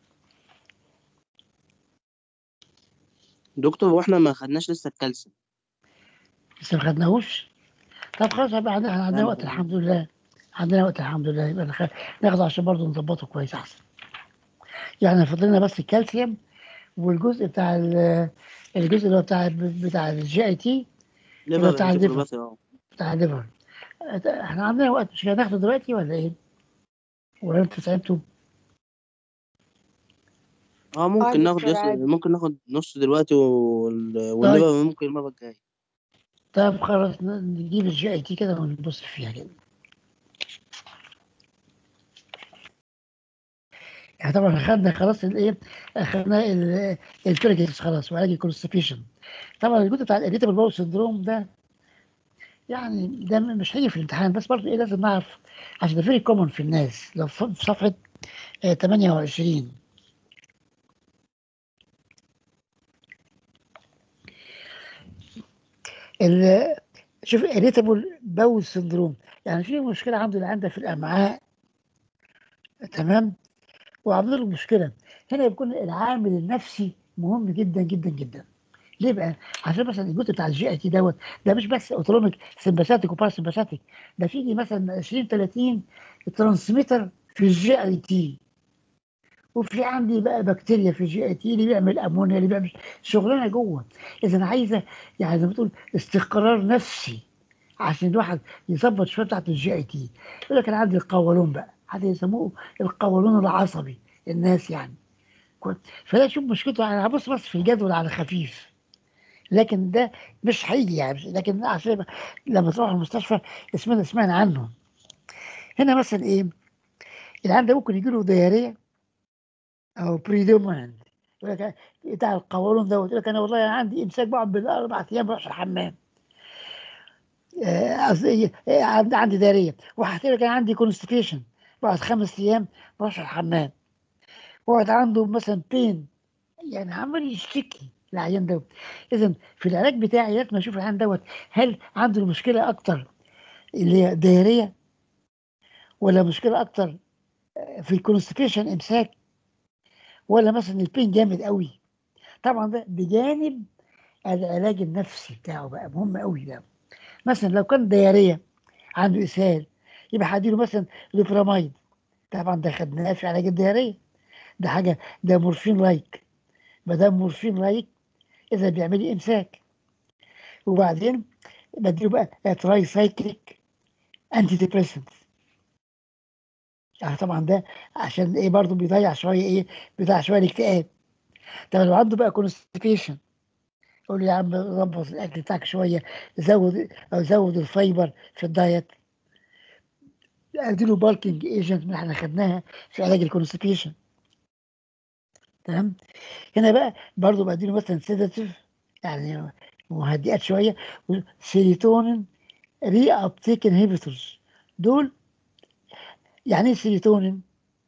دكتور هو احنا ما خدناش لسه الكالسيوم لسه ما خدناهوش طب خلاص يبقى عندنا إحنا عندنا لا، وقت لا. الحمد لله عندنا وقت الحمد لله يبقى نخ- ناخده عشان برضه نظبطه كويس احسن يعني فضلنا بس الكالسيوم والجزء بتاع ال- الجزء اللي هو بتاع بتاع الجي اي تي ليفر بتاع الليفر. انتجروباثي اه بتاع الليفر احنا عندنا وقت مش هناخده دلوقتي ولا ايه؟ ولا انتوا تعبتوا؟ اه ممكن ناخد دكتور يس... عادي. ممكن ناخد نص دلوقتي وال... والليفر ممكن المرة الجاية طيب خلاص ن- نجيب الجي اي تي كده ونبص فيها كده يعني طبعا خدنا خلاص الايه خدنا الكوريكيتس خلاص وعلاج الكونستيبيشن طبعا الجزء بتاع الاريتابل باول سندروم ده يعني ده م- مش هيجي في الامتحان بس برضه ايه لازم نعرف عشان ده فيري كومن في الناس لو في في صفحه آه، 28 ال- شوف irritable bowel syndrome يعني في مشكلة عنده اللي عنده في الأمعاء تمام وعامل له مشكلة هنا يكون العامل النفسي مهم جدا جدا جدا ليه بقى؟ عشان مثلا الجزء بتاع الجي اي تي دوت ده مش بس اوتونوميك سمباثيك وباراسمباثيك ده في مثلا 20 30 ترانسميتر في الجي اي تي وفي عندي بقى بكتيريا في الجي اي تي اللي بيعمل امونيا اللي بيعمل شغلانه جوه اذا عايزه يعني زي ما تقول استقرار نفسي عشان الواحد يظبط شويه بتاعت الجي اي تي يقول لك انا عندي القولون بقى حتى يسموه القولون العصبي الناس يعني كويس. فده شوف مشكلته انا هبص بس في الجدول على خفيف لكن ده مش هيجي يعني مش- لكن عشان لما تروح المستشفى اسمنا سمعنا عنه هنا مثلا ايه العيان ده ممكن يجي له دياريه او بريدومينانت يقول لك بتاع القولون دوت يقول لك انا والله انا عندي امساك بقعد بالاربع ايام بروح الحمام آه، قصدي آه، عندي عندي داريه واحد يقول لك انا عندي كونستيبيشن بقعد خمس ايام بروح الحمام واحد عنده مثلا بين يعني عمال يشتكي العيان دوت اذا في العلاج بتاعي لازم اشوف العيان دوت هل عنده المشكله اكتر اللي هي دايريه ولا مشكله اكتر آه، في الكونستيبيشن امساك ولا مثلا البين جامد قوي طبعا ده بجانب العلاج النفسي بتاعه بقى مهم قوي ده مثلا لو كان دياريه عنده اسهال يبقى هديله مثلا لوبراميد طبعا ده خدناه في علاج الدياريه ده حاجه ده مورفين لايك ما دام مورفين لايك اذا بيعمل لي امساك وبعدين بديله بقى تراي سايكليك انتي ديبريسنت يعني طبعا ده عشان ايه برضه بيضيع شويه ايه بيضيع شويه الاكتئاب طب لو عنده بقى كونستيبيشن يقول لي يا عم ظبط الاكل بتاعك شويه زود او زود الفايبر في الدايت اديله بالكينج ايجنت اللي احنا خدناها في علاج الكونستيبيشن تمام هنا بقى برضو بديله مثلا سيداتيف يعني مهدئات شويه سيروتونين ري ابتيك انهبيتورز دول يعني ايه سيروتونين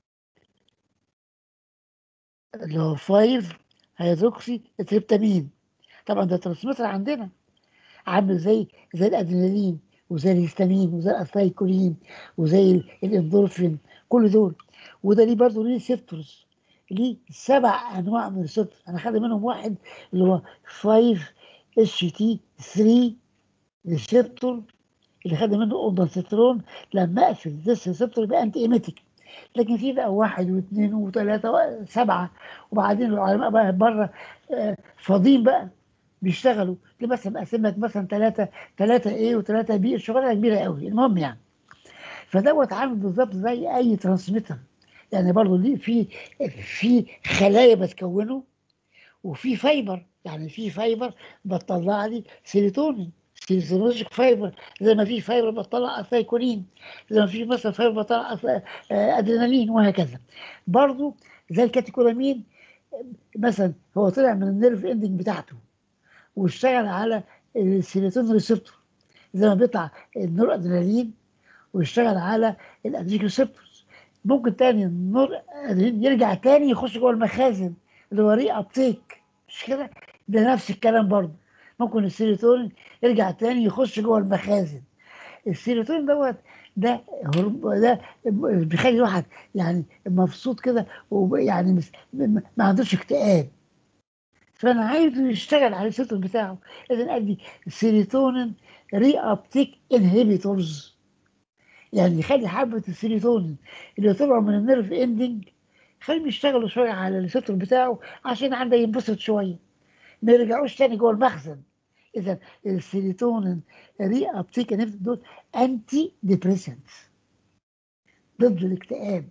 اللي هو 5 هيدروكسي تريبتامين طبعا ده ترانسميتر عندنا عامل زي زي الادرينالين وزي الهستامين وزي الاسايكولين وزي ال- الاندورفين كل دول وده ليه برضه ليه ريسبتورز ليه سبع انواع من الريسبتور انا خدت منهم واحد اللي هو 5 اتش تي 3 ريسبتور اللي خد منه اوندوستيرون لما اقفل ذس ريسبتور يبقى انتي ايميتيك لكن في بقى واحد واثنين وثلاثه وسبعه وبعدين العلماء بقى بره آه، فاضيين بقى بيشتغلوا دي مثلا مقسم لك مثلا ثلاثه ثلاثه ايه وثلاثه بي الشغلانه كبيره قوي المهم يعني فدوت عامل بالظبط زي اي ترانسميتر يعني برضه ليه في في خلايا بتكونه وفي فايبر يعني في فايبر بتطلع لي سيروتونين سيروتونيك فايبر زي ما في فايبر بتطلع اسايكولين زي ما في مثلا فايبر بتطلع أس- آه، ادرينالين وهكذا برضه زي الكاتيكولامين مثلا هو طلع من النيرف اندنج بتاعته واشتغل على السيروتونين ريسبتور زي ما بيطلع النور ادرينالين ويشتغل على الادرينالين ريسبتورز ممكن تاني النور أدرينالين يرجع تاني يخش جوه المخازن اللي هو ري ابتيك مش كده ده نفس الكلام برضه ممكن السيروتونين يرجع تاني يخش جوه المخازن السيروتونين دوت ده هرم- ده بيخلي الواحد يعني مبسوط كده ويعني مس- م- ما عندوش اكتئاب فانا عايزه يشتغل على السيروتونين بتاعه اذا ادي سيروتونين ري ابتيك انهبيتورز يعني يخلي حبه السيروتونين اللي طلعوا من النيرف اندنج خليهم يشتغلوا شويه على السيروتونين بتاعه عشان عنده ينبسط شويه ما يرجعوش تاني جوه المخزن اذا السيروتونين ري ابتيك انهبيتور دول انتي ديبريسنت ضد الاكتئاب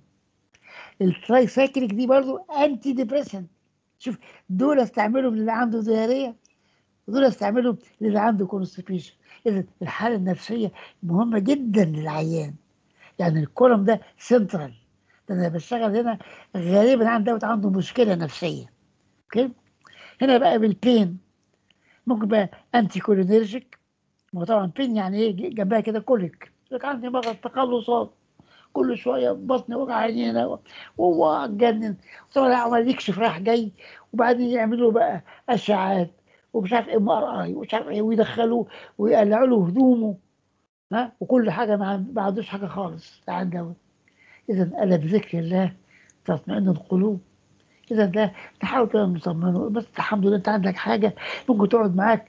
التراي سايكليك دي برضو انتي ديبريسنت شوف دول استعملهم للي عنده دياريه ودول استعملهم للي عنده كونستيبيشن اذا الحاله النفسيه مهمه جدا للعيان يعني الكولوم ده سنترال ده انا بشتغل هنا غالبا عند دوت عنده مشكله نفسيه اوكي هنا بقى بالبين ممكن بقى انتي كولينرجيك ما هو طبعا بين يعني ايه جنبها كده كوليك يقول لك عندي مرض تقلصات كل شويه بطني وجعاني هنا وهو اتجنن طبعا عمال يكشف رايح جاي وبعدين يعملوا بقى اشعاعات ومش عارف ام ار اي ومش عارف ايه ويدخلوه ويقلعوا له هدومه ها وكل حاجه ما عن- ما عندوش حاجه خالص عند دوت اذا الا بذكر الله تطمئن القلوب اذا ده تحاول كده نطمنه بس الحمد لله انت عندك حاجه ممكن تقعد معاك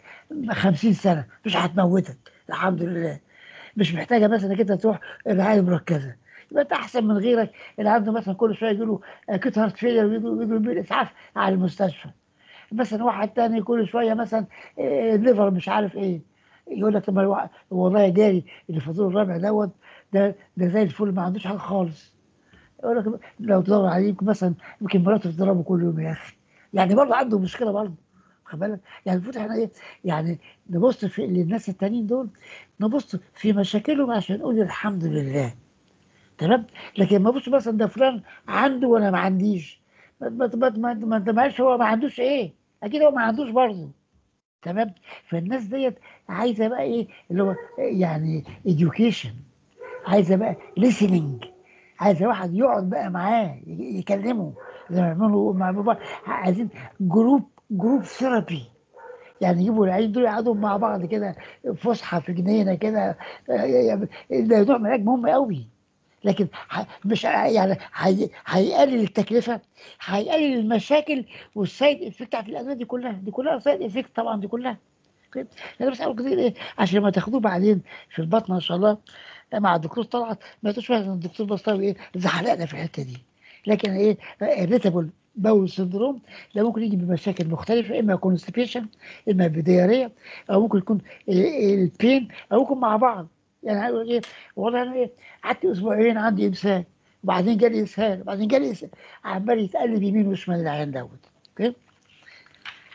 50 سنه مش هتموتك الحمد لله مش محتاجه مثلا انك انت تروح رعايه مركزه يبقى انت احسن من غيرك اللي عنده مثلا كل شويه يجي له كيت هارت فيلر ويجوا ويجوا بالاسعاف على المستشفى مثلا واحد تاني كل شويه مثلا آه، ليفر مش عارف ايه يقول لك طب ما الوا- والله جاري اللي في الدور الرابع دوت ده ده زي الفل ما عندوش حاجه خالص يقول لك لو تدور عليه يمكن مثلا يمكن مراته تضربه كل يوم يا اخي يعني برضه عنده مشكله برضه واخد بالك يعني المفروض احنا ايه يعني نبص في للناس التانيين دول نبص في مشاكلهم عشان نقول الحمد لله تمام لكن ما بص مثلا ده فلان عنده وانا ما عنديش ما ما ما ما ما انت معلش هو ما عندوش ايه اكيد هو ما عندوش برضه تمام فالناس ديت عايزه بقى ايه اللي هو يعني education عايزه بقى listening عايزه واحد يقعد بقى معاه ي- يكلمه زي ما يعملوا مع بابا عايزين جروب جروب ثيرابي يعني يجيبوا العيال دول يقعدوا مع بعض كده فسحه في جنينه كده آه، ده نوع من العلاج مهم قوي لكن ح- مش ع- يعني هي- هيقلل التكلفه هيقلل المشاكل والسايد افكت بتاعت الادويه دي كلها دي كلها سايد افكت طبعا دي كلها اوكي؟ انا بس اقول كتير ايه عشان لما تاخدوه بعدين في البطنه ان شاء الله مع الدكتور طلعت ما تقولش مثلا الدكتور بسطاوي ايه زحلقنا في الحته دي لكن ايه الريتابل باول سندروم ده ممكن يجي بمشاكل مختلفه اما كونستيبيشن اما بدياريه او ممكن يكون البين او ممكن مع بعض يعني هيقول ايه والله انا ايه قعدت اسبوعين عندي امساك وبعدين جالي اسهال وبعدين جالي اسهال عمال يتقلب يمين وشمال العيان دوت اوكي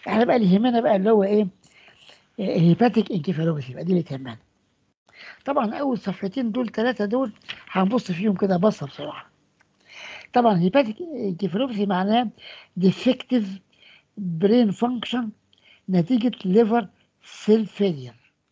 احنا بقى اللي يهمنا بقى اللي هو ايه هيباتيك انكفالوباثي بقى دي اللي تهمنا طبعا اول صفحتين دول ثلاثه دول هنبص فيهم كده بصه بصراحه طبعا هيباتيك انكفالوباثي معناه ديفكتيف برين فانكشن نتيجه ليفر سيل فيلير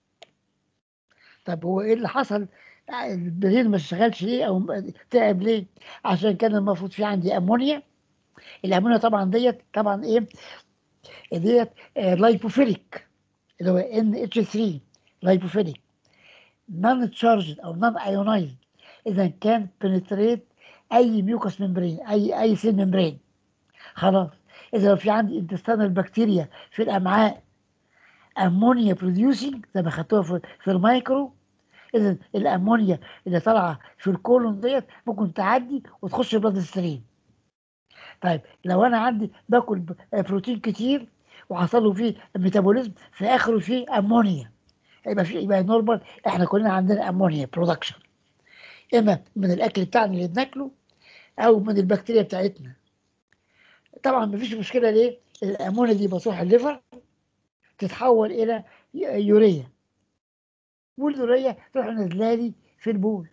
طب هو ايه اللي حصل البرين ما اشتغلش ليه او تعب ليه عشان كان المفروض في عندي امونيا الامونيا طبعا ديت طبعا ايه ديت آه لايبوفيليك اللي هو ان اتش 3 لايبوفيليك نون تشارجد او نون ايونايزد اذا كان بنتريت اي ميوكس ممبرين اي اي سيل ممبرين خلاص اذا لو في عندي انتستانال بكتيريا في الامعاء امونيا بروديوسنج زي ما خدتوها في, في المايكرو اذا الامونيا اللي طالعه في الكولون ديت ممكن تعدي وتخش البلاد ستريم طيب لو انا عندي باكل بروتين كتير وحصل له فيه ميتابوليزم في اخره فيه امونيا يبقى في يبقى نورمال احنا كلنا عندنا امونيا برودكشن اما من الاكل بتاعنا اللي بناكله او من البكتيريا بتاعتنا طبعا مفيش مشكله ليه الامونيا دي بتروح الليفر تتحول الى يوريا واليوريا تروح نازله لي في البول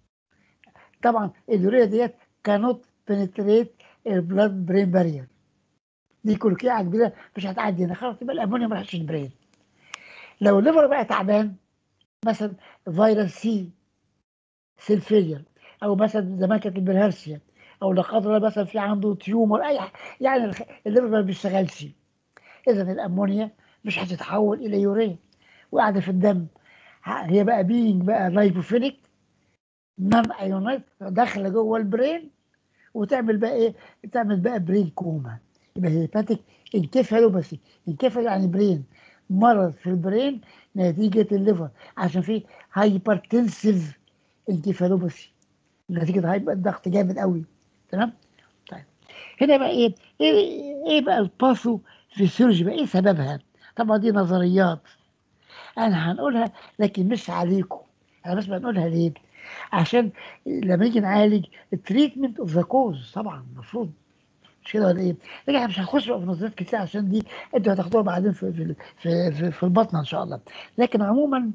طبعا اليوريا ديت كانوت بنتريت البلاد برين بارير دي كلكيعه كبيره مش هتعدي هنا خلاص يبقى الامونيا ما راحتش البرين لو الليفر بقى تعبان مثلا فيروس سي سيل فيلير او مثلا زمان كانت البلهارسيا او لا قدر الله مثلا في عنده تيومر اي يعني الليفر ما بيشتغلش اذا الامونيا مش هتتحول الى يوريا وقاعده في الدم هي بقى بينج بقى لايبوفيليك نون ايونايت داخله جوه البرين وتعمل بقى ايه تعمل بقى برين كوما يبقى هيباتيك انكفالوباثي انكفال يعني برين مرض في البرين نتيجة الليفر عشان في هايبرتنسيف انكفالوباثي نتيجة هيبقى الضغط جامد قوي تمام طيب هنا بقى ايه ايه, إيه بقى الباثو فيسيولوجي بقى ايه سببها طبعا دي نظريات انا هنقولها لكن مش عليكم انا بس بنقولها ليه عشان لما نيجي نعالج التريتمنت اوف ذا كوز طبعا المفروض مش كده ولا ايه؟ لكن احنا مش هنخش بقى في نظريات كتير عشان دي انتوا هتاخدوها بعدين في في في, في, في البطنه ان شاء الله لكن عموما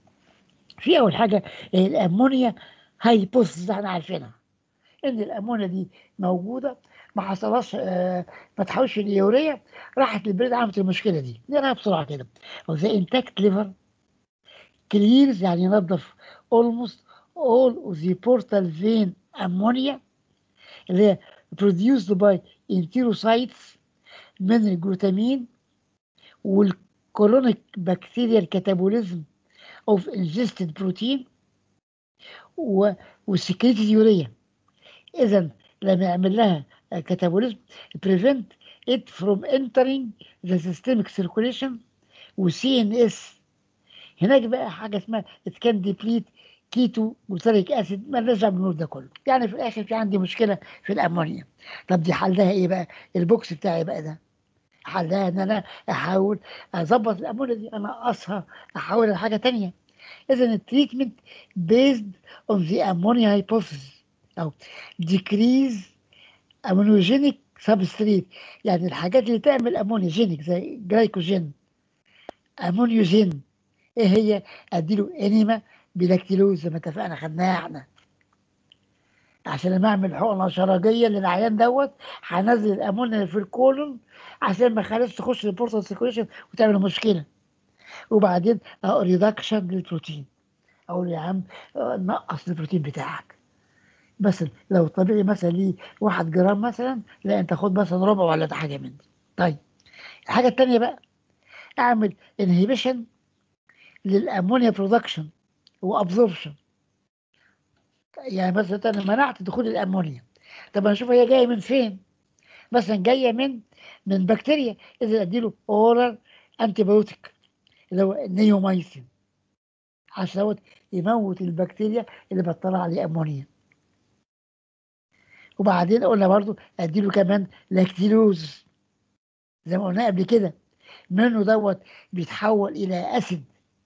في اول حاجه الامونيا هايبوثيسيس احنا عارفينها ان الامونيا دي موجوده ما حصلهاش آه ما تحولش اليوريا راحت للبريد عملت المشكله دي نقراها بسرعه كده زي انتاكت ليفر كليرز يعني ينظف almost all of the portal vein ammonia اللي هي produced by enterocytes من الجلوتامين والكولونيك بكتيريال كاتابوليزم اوف ingested protein والسكريتد يوريا اذا لما يعمل لها كاتابوليزم prevent it from entering the systemic circulation وسي ان اس هناك بقى حاجه اسمها it can deplete كيتو جلوتاريك اسيد مالناش دعوه بالنور ده كله يعني في الاخر في عندي مشكله في الامونيا طب دي حلها ايه بقى البوكس بتاعي بقى ده حلها ان انا احاول اظبط الامونيا دي انقصها احاول لحاجه تانية اذا التريتمنت بيزد اون ذا امونيا هايبوثيسيس او decrease امونوجينيك سبستريت يعني الحاجات اللي تعمل امونيوجينيك زي جلايكوجين امونيوجين ايه هي اديله انيما بلاكتيلوز زي ما اتفقنا خدناها احنا عشان لما اعمل حقنه شرجيه للعيان دوت هنزل الامونيا اللي في الكولون عشان ما خلاص تخش البورتال سيركوليشن وتعمل مشكله وبعدين ريدكشن للبروتين اقول يا عم نقص البروتين بتاعك بس لو طبيعي مثلا ليه واحد جرام مثلا لا انت خد مثلا ربع ولا حاجه من دي طيب الحاجه الثانيه بقى اعمل انهيبيشن للامونيا برودكشن وابزوربشن يعني مثلا انا منعت دخول الامونيا طب انا اشوف هي جايه من فين مثلا جايه من من بكتيريا اذا اديله اورال انتي بايوتيك اللي هو نيومايسين عشان دوت يموت البكتيريا اللي بتطلع عليه امونيا وبعدين قلنا برضو اديله كمان لاكتيلوز زي ما قلنا قبل كده منه دوت بيتحول الى اسيد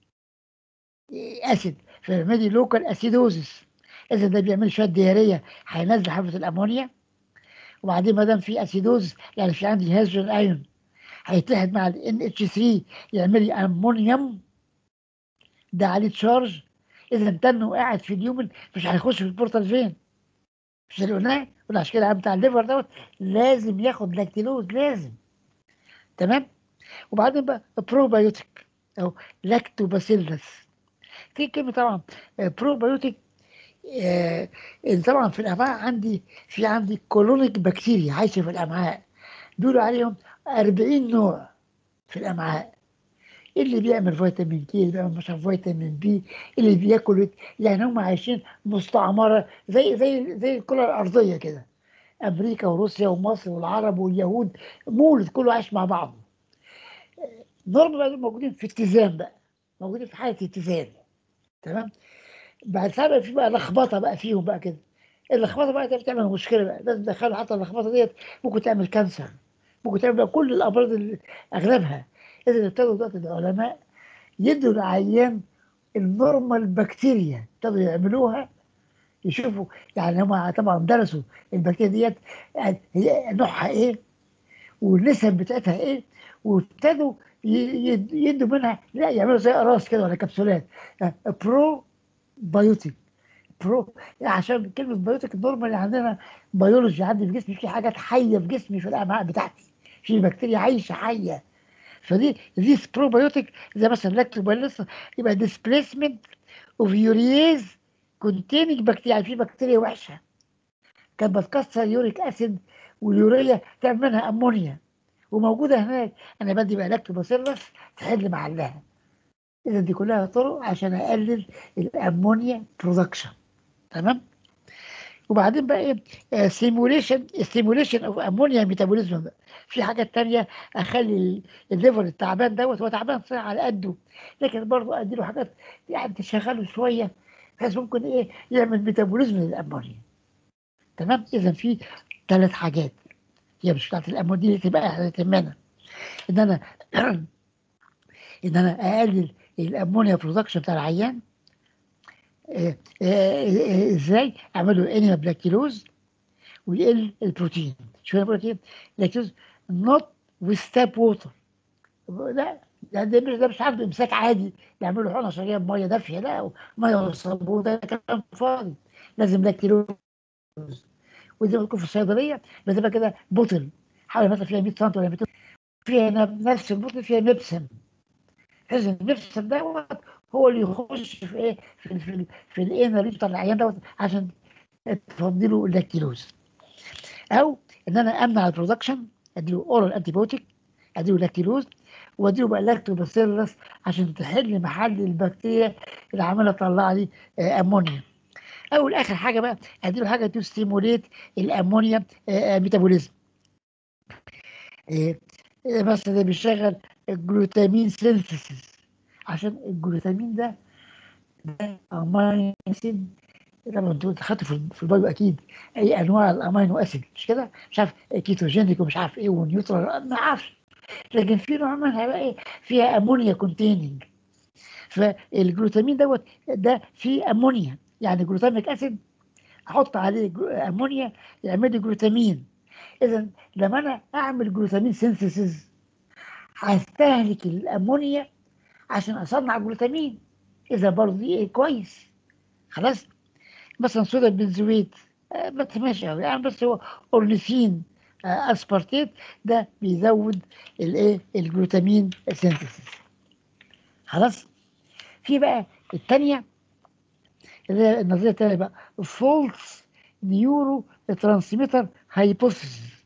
اسيد فيعمل لوكال اسيدوزس اذا ده بيعمل شويه دياريه هينزل حفظ الامونيا وبعدين ما دام في اسيدوز يعني في عندي هيدروجين ايون هيتحد مع ال NH3 يعمل لي امونيوم ده عليه تشارج اذا تنه قاعد في اليومن مش هيخش في البورتال فين مش اللي قلناه قلنا عشان كده بتاع الليفر دوت لازم ياخد لاكتيلوز لازم تمام وبعدين بقى بروبايوتيك او لاكتوباسيلس في كلمه طبعا بروبايوتيك آه طبعا في الامعاء عندي في عندي كولونيك بكتيريا عايشه في الامعاء بيقولوا عليهم 40 نوع في الامعاء اللي بيعمل فيتامين كي اللي بيعمل مش عارف فيتامين بي اللي بياكل يعني هم عايشين مستعمره زي زي زي الكره الارضيه كده امريكا وروسيا ومصر والعرب واليهود مولد كله عايش مع بعضه نورمال بقى دول موجودين في اتزان بقى موجودين في حاله اتزان تمام بعد ساعه في بقى لخبطه بقى فيهم بقى كده اللخبطه بقى دي بتعمل مشكله بقى لازم تدخلوا حتى اللخبطه ديت ممكن تعمل كانسر ممكن تعمل بقى كل الامراض اللي اغلبها اذا ابتدوا دلوقتي العلماء يدوا العيان النورمال بكتيريا ابتدوا يعملوها يشوفوا يعني هم طبعا درسوا البكتيريا ديت هي نوعها ايه والنسب بتاعتها ايه وابتدوا يدوا منها لا يعملوا زي اقراص كده ولا كبسولات برو بايوتيك برو عشان كلمه بايوتيك النورمال عندنا بيولوجي عندي في جسمي في حاجات حيه في جسمي في الامعاء بتاعتي في بكتيريا عايشه حيه فدي دي بروبايوتيك زي مثلا لاكتوبايلس يبقى ديسبليسمنت اوف يوريز كونتيننج بكتيريا في بكتيريا وحشه كانت بتكسر يوريك اسيد واليوريا تعمل منها امونيا وموجوده هناك انا بدي بقى لاكتوباسيلس تحل محلها اذا دي كلها طرق عشان اقلل الامونيا برودكشن تمام وبعدين بقى ايه سيموليشن سيموليشن اوف امونيا ميتابوليزم في حاجات تانية اخلي الليفر التعبان دوت هو تعبان صحيح على قده لكن برضه ادي له حاجات يعني تشغله شويه بحيث ممكن ايه يعمل ميتابوليزم للامونيا تمام اذا في ثلاث حاجات هي مش بتاعت الامونيا دي اللي تبقى احنا تهمنا ان انا ان انا اقلل الامونيا برودكشن بتاع العيان إيه إيه ازاي اعمله انيما بلاكتيلوز ويقل البروتين شو انا بقول لك ايه لاكتوز نوت وستاب ووتر لا ده ده مش ده مش عارف امساك عادي يعملوا حقنه شرعيه بميه دافيه لا ميه وصابون ده كلام فاضي لازم لاكتيلوز ودي بتكون في الصيدليه بتبقى كده بوتل حوالي مثلا فيها 100 سم ولا 200 فيها نفس البوتل فيها مبسم بحيث المبسم دوت هو اللي يخش في ايه في في, في الانر بتاع العيان دوت عشان تفضي له اللاكتيلوز او ان انا امنع البرودكشن اديله اورال انتي بيوتيك اديله لاكتيلوز واديله بقى لاكتوباسيلس عشان تحل محل البكتيريا اللي عماله تطلع لي آه امونيا او اخر حاجه بقى اديله حاجه تستيموليت الامونيا آه ميتابوليزم آه مثلا ده بيشغل الجلوتامين سينثيسيس عشان الجلوتامين ده ده امينو اسيد لما انتوا خدتوا في في البايو اكيد اي انواع الامينو اسيد مش كده مش عارف كيتوجينيك ومش عارف ايه ونيوترال ما اعرفش لكن في نوع منها بقى ايه فيها امونيا كونتيننج فالجلوتامين دوت ده فيه امونيا يعني جلوتاميك اسيد احط عليه امونيا يعمل لي جلوتامين اذا لما انا اعمل جلوتامين سينثيسيس هستهلك الامونيا عشان اصنع جلوتامين اذا برضه دي إيه كويس خلاص مثلا صودا البنزويت آه ما تفهمش قوي يعني بس هو اورنيثين آه اسبارتيت ده بيزود الايه الجلوتامين سينثيسيس خلاص في بقى الثانيه اللي هي النظريه الثانيه بقى فولس نيورو ترانسميتر هايبوثيسيس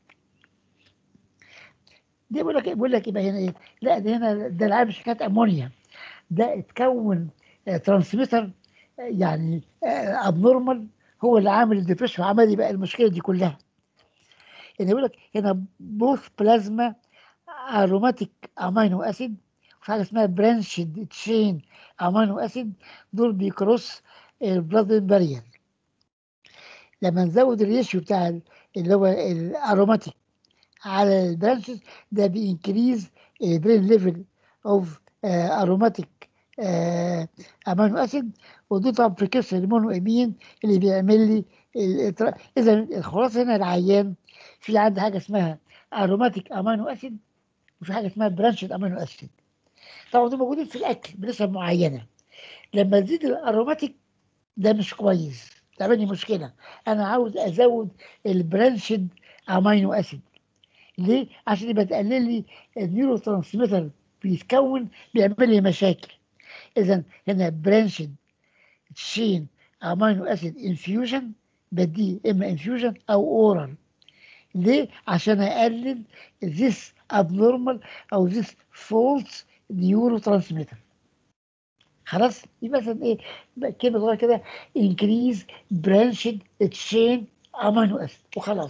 دي بقول لك بقول لك يبقى هنا ايه؟ لا ده هنا ده العيب مش حكايه امونيا ده اتكون ترانسميتر يعني ابنورمال هو اللي عامل الديبريشن وعمل يبقى المشكله دي كلها يعني يقول لك هنا بوث بلازما اروماتيك امينو اسيد وفي حاجه اسمها برانشد تشين امينو اسيد دول بيكروس البلاد بارير لما نزود الريشيو بتاع اللي هو الاروماتيك على البرانشز ده بينكريز البرين ليفل اوف اروماتيك امينو اسيد ودول طبعا بريكسر المونو امين اللي بيعمل لي اذا الخلاصه هنا العيان في عندي حاجه اسمها اروماتيك امينو اسيد وفي حاجه اسمها برانشد امينو اسيد طبعا دول موجودين في الاكل بنسب معينه لما تزيد الاروماتيك ده مش كويس تعمل لي مشكله انا عاوز ازود البرانشد امينو اسيد ليه؟ عشان يبقى تقلل لي النيورو ترانسميتر بيتكون بيعمل لي مشاكل اذا هنا برانشد تشين امينو اسيد انفيوجن بديه اما انفيوجن او اورال ليه؟ عشان اقلل this abnormal او this false neurotransmitter خلاص يبقى مثلا ايه بقى كلمه صغيره كده increase branched chain amino acid وخلاص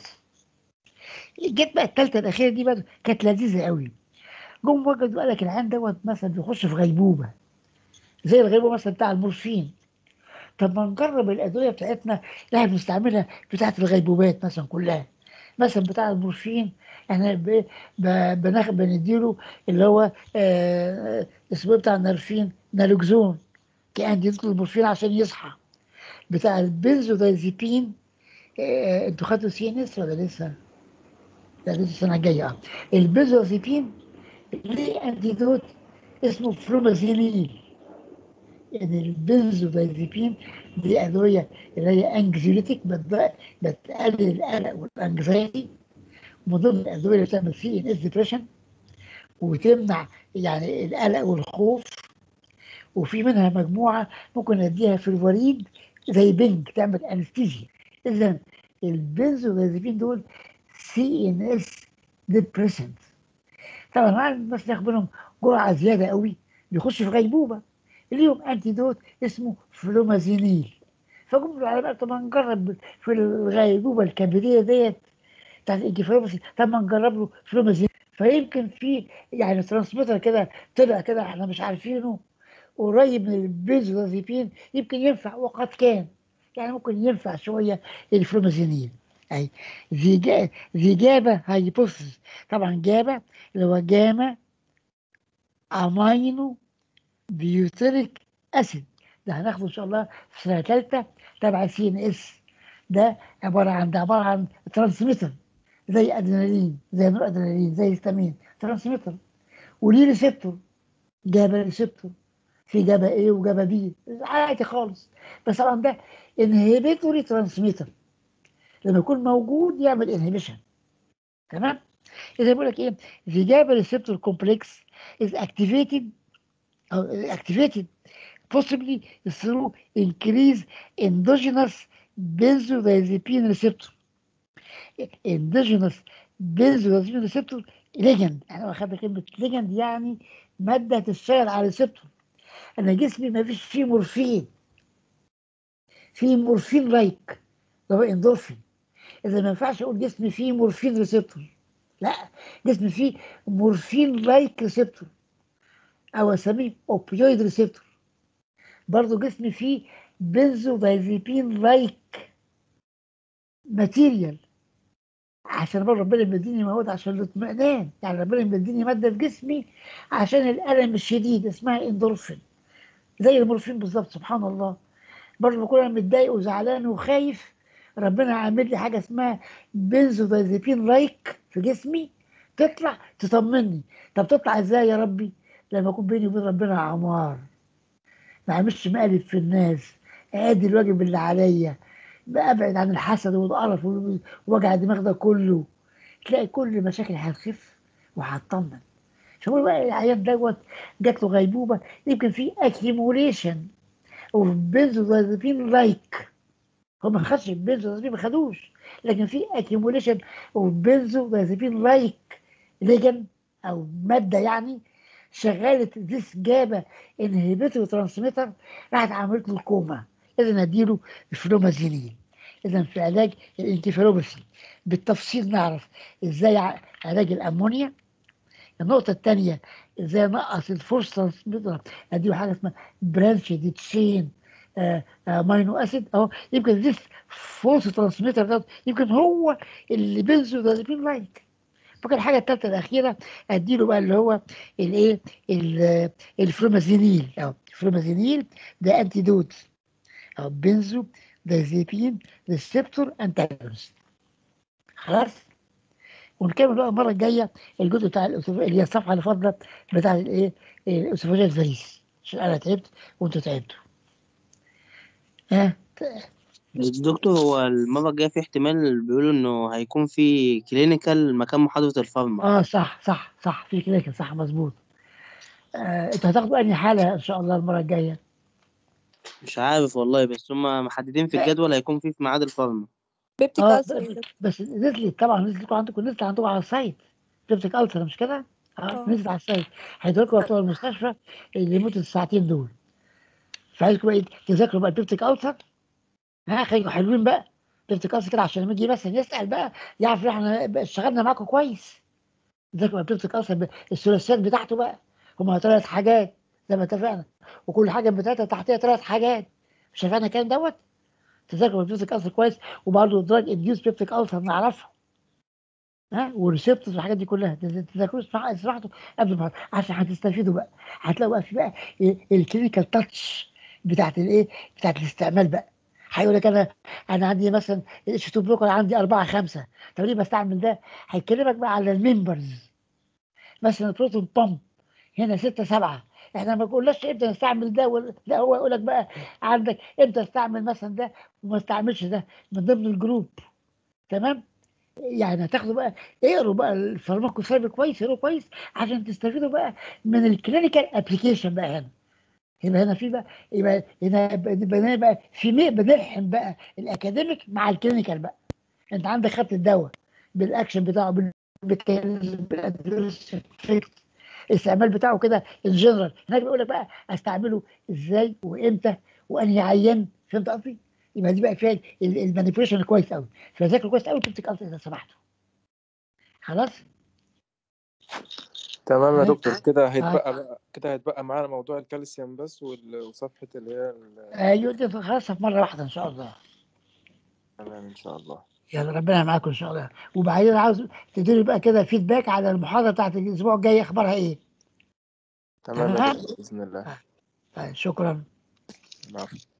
جت بقى الثالثه الاخيره دي بقى كانت لذيذه قوي جم وجدوا قال لك العيان دوت مثلا بيخش في غيبوبه زي الغيبوبه مثلا بتاع المورفين طب ما نجرب الادويه بتاعتنا اللي احنا بنستعملها بتاعت الغيبوبات مثلا كلها مثلا بتاع المورفين احنا ب- ب- بناخد بنديله اللي هو آه اسمه بتاع النرفين نالوكزون كان يدخل المورفين عشان يصحى بتاع البنزودايزيبين آه انتوا خدتوا سي ان اس ولا لسه؟ لا لسه السنه الجايه اه البنزودايزيبين ليه انتيدوت اسمه فلومازينيل يعني البنزودايزيبين دي ادويه اللي هي انكزيوليتيك بتقلل القلق والانكزايتي من ضمن الادويه اللي بتعمل سي ان اس ديبريشن وتمنع يعني القلق والخوف وفي منها مجموعه ممكن نديها في الوريد زي بنج تعمل انستيزيا اذا البنزودايزيبين دول سي ان اس ديبريسنت طبعا مع بس ناخد منهم جرعه زياده قوي بيخش في غيبوبه ليهم انتيدوت اسمه فلومازينيل فجم العلماء طب ما نجرب في الغيبوبه الكبديه ديت بتاعت الانكفالوباثي طب ما نجرب له فلومازينيل فيمكن في يعني ترانسميتر كده طلع كده احنا مش عارفينه قريب من البنزودازيبين يمكن ينفع وقد كان يعني ممكن ينفع شويه الفلومازينيل اي ذي جا- ذي جابه هايبوثيسيس طبعا جابه اللي هو جاما امينو بيوتريك اسيد ده هناخده ان شاء الله في سنه ثالثه تبع سي ان اس ده عباره عن ده عباره عن ترانسميتر زي ادرينالين زي نور ادرينالين زي هيستامين ترانسميتر وليه ريسبتور جابا ريسبتور في جابا ايه وجابا بي عادي خالص بس طبعا ده انهبيتوري ترانسميتر لما يكون موجود يعمل انهبيشن تمام اذا بقول لك ايه the GABA receptor complex is activated or activated possibly through increased endogenous benzodiazepine receptor endogenous benzodiazepine receptor ligand احنا واخدنا كلمة ligand يعني مادة تشتغل على الريسبتور انا جسمي ما فيش فيه مورفين فيه مورفين لايك اللي هو اندورفين اذا ما ينفعش اقول جسمي فيه مورفين ريسبتور لا جسمي فيه مورفين لايك ريسبتور او اسميه اوبيويد ريسبتور برضه جسمي فيه بنزودايزيبين لايك ماتيريال عشان برضه ربنا مديني مواد عشان الاطمئنان يعني ربنا مديني ماده في جسمي عشان الالم الشديد اسمها اندورفين زي المورفين بالظبط سبحان الله برضه بكون انا متضايق وزعلان وخايف ربنا عامل لي حاجه اسمها بنزودايزيبين لايك في جسمي تطلع تطمني طب تطلع ازاي يا ربي لما اكون بيني وبين ربنا عمار ما اعملش مقلب في الناس ادي الواجب اللي عليا ابعد عن الحسد والقرف ووجع الدماغ ده كله تلاقي كل المشاكل هتخف وهتطمن شوفوا بقى العيان دوت جات له غيبوبه يمكن في اكيموليشن اوف بنزودازيبين لايك هو ما خدش البنزودازيبين ما خدوش لكن في اكيموليشن اوف بنزودازيبين لايك ليجن او ماده يعني شغاله ذيس جابا انهبيتور ترانسميتر راحت عملت له الكوما اذا اديله الفلومازينين اذا في علاج الانكفالوباثي بالتفصيل نعرف ازاي ع- علاج الامونيا النقطة الثانية ازاي نقص الفورس ترانسميتر اديله حاجة اسمها برانش دي تشين ماينو اسيد اهو يمكن ذيس فورس ترانسميتر ده يمكن هو اللي بنزودازيبين لايك ممكن الحاجة الثالثة الأخيرة أديله بقى اللي هو الإيه ال- الفلومازينيل أو الفلومازينيل ده أنتيدوت أو بنزو دازيبين ريسبتور أنتاجونست خلاص ونكمل بقى المره الجايه الجزء بتاع الأسف- اللي هي الصفحه اللي فاضله بتاع الايه الاسوفاجيال فاريس عشان انا تعبت وانتوا تعبتوا ها بس دكتور هو المرة الجاية في احتمال بيقولوا إنه هيكون في كلينيكال مكان محاضرة الفارما اه صح صح صح في كده صح مظبوط آه انتوا هتاخدوا انهي حاله ان شاء الله المره الجايه مش عارف والله بس هما محددين في الجدول هيكون في في ميعاد الفارما بيبتيك اه ألسر يا ب- دكتور. بس نزلت طبعا نزلت عندكم نزلت عندكم على السايت بيبتك ألسر مش كده؟ اه اه نزلت على السايت هيدركوا بتوع المستشفى اللي يموتوا الساعتين دول فعايزكم بقى تذاكروا بقى البيبتك ألسر ها خليكم حلوين بقى بيبتك ألسر كده عشان لما يجي مثلا يسأل بقى يعرف ان احنا بقى اشتغلنا معاكم كويس تذاكروا بقى البيبتك ألسر ب- الثلاثيات بتاعته بقى هما ثلاث حاجات زي ما اتفقنا وكل حاجه بتاعتها تحتها ثلاث حاجات مش عارفين الكلام دوت تذاكروا البيبتك ألسر كويس وبرضه دراج انديوس بيبتك ألسر نعرفه ها والريسبتورز والحاجات دي كلها تز- تذاكروا اسمع- اسمعوا قبل ما عشان هتستفيدوا بقى هتلاقوا بقى في بقى الكلينيكال تاتش بتاعت الايه بتاعت الاستعمال بقى هيقول لك انا انا عندي مثلا الاتش 2 بلوكر عندي أربعة خمسة طب ليه بستعمل ده؟ هيكلمك بقى على الممبرز مثلا البروتون بامب هنا ستة سبعة احنا ما بنقولكش امتى نستعمل ده ولا لا هو يقول لك بقى عندك امتى استعمل مثلا ده وما استعملش ده من ضمن الجروب تمام يعني هتاخدوا بقى اقروا بقى الفارماكو سايب كويس اقروا كويس عشان تستفيدوا بقى من الكلينيكال ابلكيشن بقى هنا يبقى هنا في بقى يبقى هنا يبقى هنا بقى في مي- بنلحم بقى الاكاديميك مع الكلينيكال بقى انت عندك خدت الدواء بالاكشن بتاعه بالميكانيزم بالادرس الاستعمال بتاعه كده الجنرال هناك بيقول لك بقى استعمله ازاي وامتى وانهي عيان فهمت قصدي؟ يبقى دي بقى فيها المانيبيوليشن كويس قوي فذاكر كويس قوي تفتك اذا سمحتوا خلاص تمام يا تمام؟ دكتور كده هيتبقى بقى كده هيتبقى معانا موضوع الكالسيوم بس وال- وصفحة اللي هي ال- ايوه دي خلاص في مره واحده ان شاء الله تمام إن شاء الله يلا ربنا معاكم ان شاء الله وبعدين عاوز تديروا بقى كده فيدباك على المحاضره بتاعت الاسبوع الجاي اخبارها ايه تمام يا تمام دكتور بإذن الله طيب، شكرا العفو